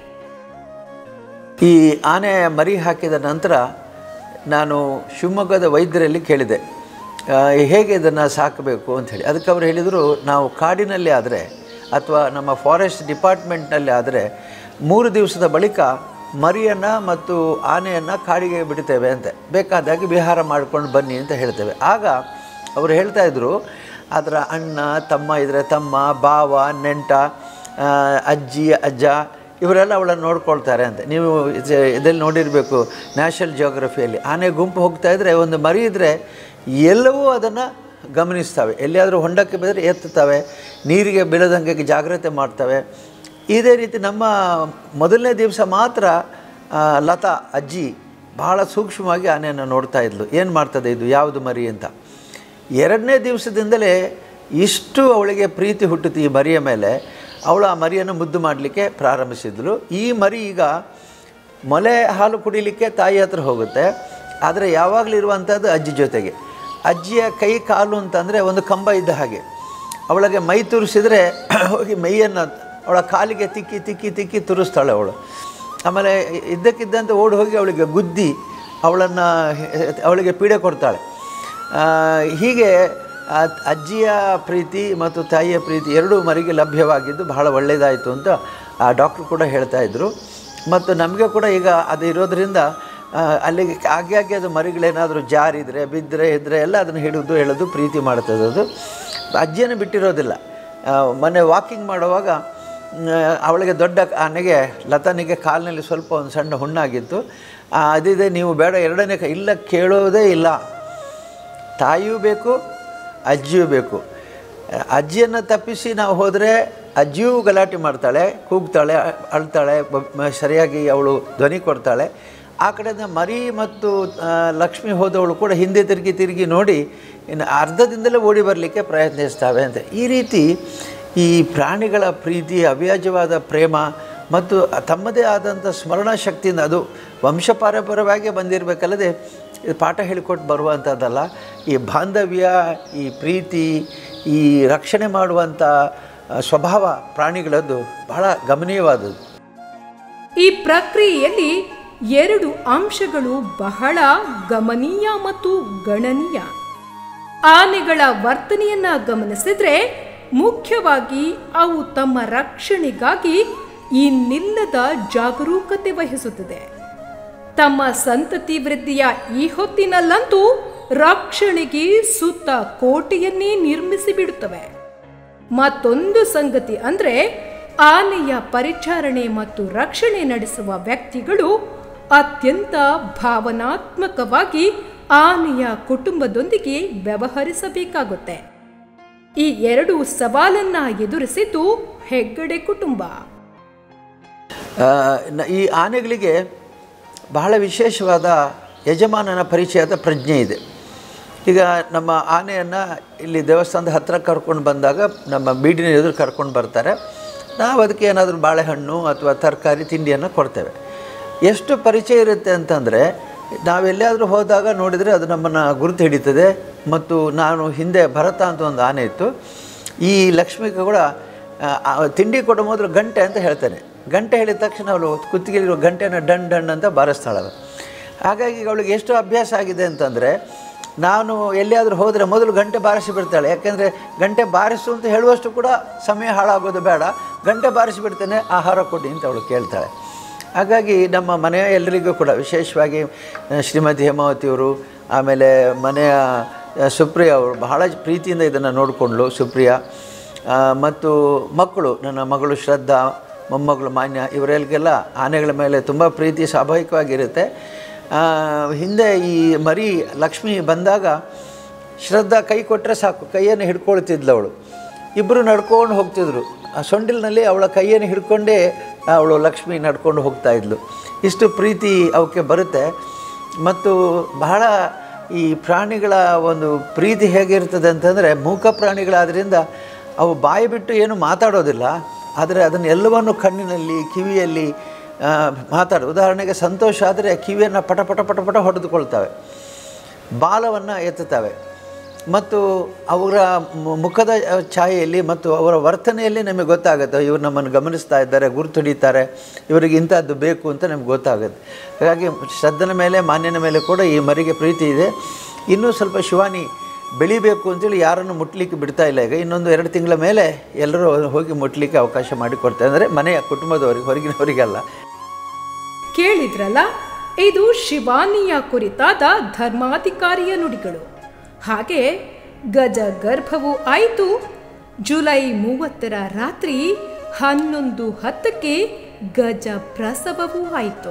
ಈ ಆನೆ ಮರಿ ಹಾಕಿದ ನಂತರ ನಾನು ಶಿವಮೊಗ್ಗದ ವೈದ್ಯರಲ್ಲಿ ಕೇಳಿದೆ ಆ, ಹೇಗೆ ಇದನ್ನು ಸಾಕಬೇಕು ಅಂಥೇಳಿ ಅದಕ್ಕೆ ಅವರು ಹೇಳಿದರು ನಾವು ಕಾಡಿನಲ್ಲಿ ಆದರೆ ಅಥವಾ ನಮ್ಮ ಫಾರೆಸ್ಟ್ ಡಿಪಾರ್ಟ್ಮೆಂಟ್ನಲ್ಲಿ ಆದರೆ ಮೂರು ದಿವಸದ ಬಳಿಕ ಮರಿಯನ್ನು ಮತ್ತು ಆನೆಯನ್ನು ಕಾಡಿಗೆ ಬಿಡ್ತೇವೆ ಅಂತೆ ಬೇಕಾದಾಗಿ ವಿಹಾರ ಮಾಡ್ಕೊಂಡು ಬನ್ನಿ ಅಂತ ಹೇಳ್ತೇವೆ ಆಗ ಅವರು ಹೇಳ್ತಾ ಇದ್ರು ಅದರ ಅಣ್ಣ ತಮ್ಮ ಇದ್ರೆ ತಮ್ಮ ಬಾವ ನೆಂಟ ಆ, ಅಜ್ಜಿ ಅಜ್ಜ ಇವರೆಲ್ಲ ಅವಳನ್ನು ನೋಡ್ಕೊಳ್ತಾರೆ ಅಂತ ನೀವು ಇದು- ಇದರಲ್ಲಿ ನೋಡಿರಬೇಕು ನ್ಯಾಷನಲ್ ಜಿಯೋಗ್ರಫಿಯಲ್ಲಿ ಆನೆ ಗುಂಪು ಹೋಗ್ತಾ ಇದ್ದರೆ ಒಂದು ಮರಿ ಇದ್ದರೆ ಎಲ್ಲವೂ ಅದನ್ನು ಗಮನಿಸ್ತವೆ ಎಲ್ಲಿಯಾದರೂ ಹೊಂಡಕ್ಕೆ ಬಿದ್ದರೆ ಎತ್ತುತ್ತವೆ ನೀರಿಗೆ ಬೀಳದಂಗೆ ಜಾಗ್ರತೆ ಮಾಡ್ತವೆ ಇದೇ ರೀತಿ ನಮ್ಮ ಮೊದಲನೇ ದಿವಸ ಮಾತ್ರ ಆ, ಲತಾ ಅಜ್ಜಿ ಬಹಳ ಸೂಕ್ಷ್ಮವಾಗಿ ಆನೆಯನ್ನು ನೋಡ್ತಾ ಇದ್ಲು ಏನು ಮಾಡ್ತದೆ ಇದು ಯಾವುದು ಮರಿ ಅಂತ ಎರಡನೇ ದಿವಸದಿಂದಲೇ ಇಷ್ಟು ಅವಳಿಗೆ ಪ್ರೀತಿ ಹುಟ್ಟಿತು ಈ ಮರಿಯ ಮೇಲೆ ಅವಳು ಆ ಮರಿಯನ್ನು ಮುದ್ದು ಮಾಡಲಿಕ್ಕೆ ಪ್ರಾರಂಭಿಸಿದ್ಳು ಈ ಮರಿ ಈಗ ಮೊಲೆ ಹಾಲು ಕುಡಿಲಿಕ್ಕೆ ತಾಯಿ ಹತ್ರ ಹೋಗುತ್ತೆ ಆದರೆ ಯಾವಾಗಲೂ ಇರುವಂಥದ್ದು ಅಜ್ಜಿ ಜೊತೆಗೆ ಅಜ್ಜಿಯ ಕೈ ಕಾಲು ಅಂತಂದರೆ ಒಂದು ಕಂಬ ಇದ್ದ ಹಾಗೆ ಅವಳಿಗೆ ಮೈ ತುರಿಸಿದರೆ ಹೋಗಿ ಮೈಯನ್ನು ಅವಳ ಕಾಲಿಗೆ ತಿಕ್ಕಿ ತಿಕ್ಕಿ ತಿಕ್ಕಿ ತುರಿಸ್ತಾಳೆ ಅವಳು ಆಮೇಲೆ ಇದ್ದಕ್ಕಿದ್ದಂತೆ ಓಡಿ ಹೋಗಿ ಅವಳಿಗೆ ಗುದ್ದಿ ಅವಳನ್ನು ಅವಳಿಗೆ ಪೀಡೆ ಕೊಡ್ತಾಳೆ ಆ, ಹೀಗೆ ಆ ಅಜ್ಜಿಯ ಪ್ರೀತಿ ಮತ್ತು ತಾಯಿಯ ಪ್ರೀತಿ ಎರಡೂ ಮರಿಗೆ ಲಭ್ಯವಾಗಿದ್ದು ಬಹಳ ಒಳ್ಳೆಯದಾಯಿತು ಅಂತ ಆ ಡಾಕ್ಟ್ರು ಕೂಡ ಹೇಳ್ತಾ ಇದ್ದರು ಮತ್ತು ನಮಗೆ ಕೂಡ ಈಗ ಅದು ಇರೋದರಿಂದ ಆ, ಅಲ್ಲಿಗೆ ಆಗಾಗ್ಗೆ ಅದು ಮರಿಗಳೇನಾದರೂ ಜಾರಿದರೆ ಬಿದ್ದರೆ ಇದ್ದರೆ ಎಲ್ಲ ಅದನ್ನು ಹಿಡಿದು ಎಳೆದು ಪ್ರೀತಿ ಮಾಡ್ತದೆ ಅದು ಅಜ್ಜಿಯನ್ನು ಬಿಟ್ಟಿರೋದಿಲ್ಲ ಆ, ಮೊನ್ನೆ ವಾಕಿಂಗ್ ಮಾಡುವಾಗ ಮ್, ಅವಳಿಗೆ ದೊಡ್ಡ ಆನೆಗೆ ಲತಾನಿಗೆ ಕಾಲಿನಲ್ಲಿ ಸ್ವಲ್ಪ ಒಂದು ಸಣ್ಣ ಹುಣ್ಣಾಗಿತ್ತು ಆ, ಅದಿದೆ ನೀವು ಬೇಡ ಎರಡನೇ ಕ- ಇಲ್ಲ ಕೇಳೋದೇ ಇಲ್ಲ ತಾಯಿಯೂ ಬೇಕು ಅಜ್ಜಿಯೂ ಬೇಕು ಅಜ್ಜಿಯನ್ನು ತಪ್ಪಿಸಿ ನಾವು ಹೋದರೆ ಅಜ್ಜಿಯೂ ಗಲಾಟೆ ಮಾಡ್ತಾಳೆ ಕೂಗ್ತಾಳೆ ಅಳ್ತಾಳೆ ಬ- ಮ- ಸರಿಯಾಗಿ ಅವಳು ಧ್ವನಿ ಕೊಡ್ತಾಳೆ ಆ ಕಡೆಯಿಂದ ಮರಿ ಮತ್ತು ಆ, ಲಕ್ಷ್ಮಿ ಹೋದವಳು ಕೂಡ ಹಿಂದೆ ತಿರುಗಿ ತಿರುಗಿ ನೋಡಿ ಇನ್ನು ಅರ್ಧದಿಂದಲೇ ಓಡಿ ಬರಲಿಕ್ಕೆ ಪ್ರಯತ್ನಿಸ್ತವೆ ಅಂತ ಈ ರೀತಿ ಈ ಪ್ರಾಣಿಗಳ ಪ್ರೀತಿ ಅವ್ಯಾಜವಾದ ಪ್ರೇಮ ಮತ್ತು ತಮ್ಮದೇ ಆದಂಥ ಸ್ಮರಣ ಶಕ್ತಿಯಿಂದ ಅದು ವಂಶ ಪಾರಂಪರ್ಯವಾಗಿ ಬಂದಿರಬೇಕಲ್ಲದೆ ಇದು ಪಾಠ ಹೇಳಿಕೊಟ್ಟು ಬರುವಂಥದ್ದಲ್ಲ ಈ ಬಾಂಧವ್ಯ ಈ ಪ್ರೀತಿ ಈ ರಕ್ಷಣೆ ಮಾಡುವಂಥ ಆ, ಸ್ವಭಾವ ಪ್ರಾಣಿಗಳದ್ದು ಬಹಳ ಗಮನೀಯವಾದದ್ದು ಈ ಪ್ರಕ್ರಿಯೆಯಲ್ಲಿ ಎರಡು ಅಂಶಗಳು ಬಹಳ ಗಮನೀಯ ಮತ್ತು ಗಣನೀಯ ಆನೆಗಳ ವರ್ತನೆಯನ್ನ ಗಮನಿಸಿದ್ರೆ ಮುಖ್ಯವಾಗಿ ಅವು ತಮ್ಮ ರಕ್ಷಣೆಗಾಗಿ ಇನ್ನಿಲ್ಲದ ಜಾಗರೂಕತೆ ವಹಿಸುತ್ತದೆ ತಮ್ಮ ಸಂತತಿ ವೃದ್ಧಿಯ ಈ ಹೊತ್ತಿನಲ್ಲಂತೂ ರಕ್ಷಣೆಗೆ ಸುತ್ತ ಕೋಟೆಯನ್ನೇ ನಿರ್ಮಿಸಿ ಬಿಡುತ್ತವೆ ಮತ್ತೊಂದು ಸಂಗತಿ ಅಂದ್ರೆ ಆನೆಯ ಪರಿಚಾರಣೆ ಮತ್ತು ರಕ್ಷಣೆ ನಡೆಸುವ ವ್ಯಕ್ತಿಗಳು ಅತ್ಯಂತ ಭಾವನಾತ್ಮಕವಾಗಿ ಆನೆಯ ಕುಟುಂಬದೊಂದಿಗೆ ವ್ಯವಹರಿಸಬೇಕಾಗುತ್ತೆ ಈ ಎರಡು ಸವಾಲನ್ನ ಎದುರಿಸಿದ್ದು ಹೆಗ್ಗಡೆ ಕುಟುಂಬ ಆ, ನ- ಈ ಆನೆಗಳಿಗೆ ಬಹಳ ವಿಶೇಷವಾದ ಯಜಮಾನನ ಪರಿಚಯದ ಪ್ರಜ್ಞೆ ಇದೆ ಈಗ ನಮ್ಮ ಆನೆಯನ್ನು ಇಲ್ಲಿ ದೇವಸ್ಥಾನದ ಹತ್ತಿರ ಕರ್ಕೊಂಡು ಬಂದಾಗ ನಮ್ಮ ಬೀಡಿನ ಎದುರು ಕರ್ಕೊಂಡು ಬರ್ತಾರೆ ನಾವು ಅದಕ್ಕೆ ಏನಾದರೂ ಬಾಳೆಹಣ್ಣು ಅಥವಾ ತರಕಾರಿ ತಿಂಡಿಯನ್ನು ಕೊಡ್ತೇವೆ ಎಷ್ಟು ಪರಿಚಯ ಇರುತ್ತೆ ಅಂತಂದರೆ ನಾವೆಲ್ಲಾದರೂ ಹೋದಾಗ ನೋಡಿದರೆ ಅದು ನಮ್ಮನ್ನು ಗುರುತು ಹಿಡಿತದೆ ಮತ್ತು ನಾನು ಹಿಂದೆ ಭರತ ಅಂತ ಒಂದು ಆನೆ ಇತ್ತು ಈ ಲಕ್ಷ್ಮಿಗೆ ಕೂಡ ಆ, ಆ, ತಿಂಡಿ ಕೊಡೋ ಮೊದಲು ಗಂಟೆ ಅಂತ ಹೇಳ್ತಾನೆ ಗಂಟೆ ಹೇಳಿದ ತಕ್ಷಣ ಅವಳು ಕುತ್ತಿಗೆಲಿರೋ ಗಂಟೆನ ಡಣ್ ಡಣ್ ಅಂತ ಬಾರಿಸ್ತಾಳಲ್ಲ ಹಾಗಾಗಿ ಈಗ ಅವಳಿಗೆ ಎಷ್ಟು ಅಭ್ಯಾಸ ಆಗಿದೆ ಅಂತಂದರೆ ನಾನು ಎಲ್ಲಿಯಾದರೂ ಹೋದರೆ ಮೊದಲು ಗಂಟೆ ಬಾರಿಸಿ ಬಿಡ್ತಾಳೆ ಯಾಕೆಂದರೆ ಗಂಟೆ ಬಾರಿಸು ಅಂತ ಹೇಳುವಷ್ಟು ಕೂಡ ಸಮಯ ಹಾಳಾಗೋದು ಬೇಡ ಗಂಟೆ ಬಾರಿಸಿ ಬಿಡ್ತೇನೆ ಆಹಾರ ಕೊಡಿ ಅಂತ ಅವಳು ಕೇಳ್ತಾಳೆ ಹಾಗಾಗಿ ನಮ್ಮ ಮನೆಯ ಎಲ್ಲರಿಗೂ ಕೂಡ ವಿಶೇಷವಾಗಿ ಆ, ಶ್ರೀಮತಿ ಹೇಮಾವತಿಯವರು ಆಮೇಲೆ ಮನೆಯ ಆ, ಸುಪ್ರಿಯ ಅವರು ಬಹಳ ಪ್ರೀತಿಯಿಂದ ಇದನ್ನು ನೋಡಿಕೊಂಡ್ಳು ಸುಪ್ರಿಯ ಆ, ಮತ್ತು ಮಕ್ಕಳು ನನ್ನ ಮಗಳು ಶ್ರದ್ಧಾ ಮೊಮ್ಮಗಳು ಮಾನ್ಯ ಇವರೆಲ್ಲರಿಗೆಲ್ಲ ಆನೆಗಳ ಮೇಲೆ ತುಂಬ ಪ್ರೀತಿ ಸ್ವಾಭಾವಿಕವಾಗಿರುತ್ತೆ ಆ, ಹಿಂದೆ ಈ ಮರಿ ಲಕ್ಷ್ಮಿ ಬಂದಾಗ ಶ್ರದ್ಧಾ ಕೈ ಕೊಟ್ಟರೆ ಸಾಕು ಕೈಯನ್ನು ಹಿಡ್ಕೊಳ್ತಿದ್ಲು ಅವಳು ಇಬ್ಬರು ನಡ್ಕೊಂಡು ಹೋಗ್ತಿದ್ರು ಆ ಸೊಂಡಿಲಿನಲ್ಲಿ ಅವಳ ಕೈಯನ್ನು ಹಿಡ್ಕೊಂಡೇ ಅವಳು ಲಕ್ಷ್ಮಿ ನಡ್ಕೊಂಡು ಹೋಗ್ತಾ ಇದ್ಲು ಇಷ್ಟು ಪ್ರೀತಿ ಅವಕ್ಕೆ ಬರುತ್ತೆ ಮತ್ತು ಬಹಳ ಈ ಪ್ರಾಣಿಗಳ ಒಂದು ಪ್ರೀತಿ ಹೇಗಿರ್ತದೆ ಅಂತಂದರೆ ಮೂಕ ಪ್ರಾಣಿಗಳಾದ್ರಿಂದ ಅವು ಬಾಯಿ ಬಿಟ್ಟು ಏನು ಮಾತಾಡೋದಿಲ್ಲ ಆದರೆ ಅದನ್ನು ಎಲ್ಲವನ್ನು ಕಣ್ಣಿನಲ್ಲಿ ಕಿವಿಯಲ್ಲಿ ಆ, ಮಾತಾಡು ಉದಾಹರಣೆಗೆ ಸಂತೋಷ ಆದರೆ ಕಿವಿಯನ್ನು ಪಟ ಪಟ ಪಟ ಪಟ ಹೊಡೆದುಕೊಳ್ತವೆ ಬಾಲವನ್ನು ಎತ್ತುತ್ತವೆ ಮತ್ತು ಅವರ ಮು- ಮುಖದ ಛಾಯೆಯಲ್ಲಿ ಮತ್ತು ಅವರ ವರ್ತನೆಯಲ್ಲಿ ನಮಗೆ ಗೊತ್ತಾಗುತ್ತೆ ಇವರು ನಮ್ಮನ್ನು ಗಮನಿಸ್ತಾ ಇದ್ದಾರೆ ಗುರುತು ಹಿಡಿತಾರೆ ಇವರಿಗೆ ಇಂಥದ್ದು ಬೇಕು ಅಂತ ನಮ್ಗೆ ಗೊತ್ತಾಗುತ್ತೆ ಹಾಗಾಗಿ ಶ್ರದ್ಧನ ಮೇಲೆ ಮಾನ್ಯನ ಮೇಲೆ ಕೂಡ ಈ ಮರಿಗೆ ಪ್ರೀತಿ ಇದೆ ಇನ್ನೂ ಸ್ವಲ್ಪ ಶಿವಾನಿ ಬೆಳಿಬೇಕು ಅಂತೇಳಿ ಯಾರನ್ನು ಮುಟ್ಲಿಕ್ಕೆ ಬಿಡ್ತಾ ಇಲ್ಲ ಈಗ ಇನ್ನೊಂದು ಎರಡು ತಿಂಗಳ ಮೇಲೆ ಎಲ್ಲರೂ ಹೋಗಿ ಮುಟ್ಲಿಕ್ಕೆ ಅವಕಾಶ ಮಾಡಿಕೊಡ್ತಾರೆ ಅಂದರೆ ಮನೆಯ ಕುಟುಂಬದವರಿಗೆ ಹೊರಗಿನವರಿಗೆಲ್ಲ ಕೇಳಿದ್ರಲ್ಲ ಇದು ಶಿವಾನಿಯ ಕುರಿತಾದ ಧರ್ಮಾಧಿಕಾರಿಯ ನುಡಿಗಳು ಹಾಗೆ ಗಜ ಗರ್ಭವು ಆಯಿತು ಜುಲೈ ಮೂವತ್ತರ ರಾತ್ರಿ ಹನ್ನೊಂದು ಹತ್ತಕ್ಕೆ ಗಜ ಪ್ರಸವವೂ ಆಯಿತು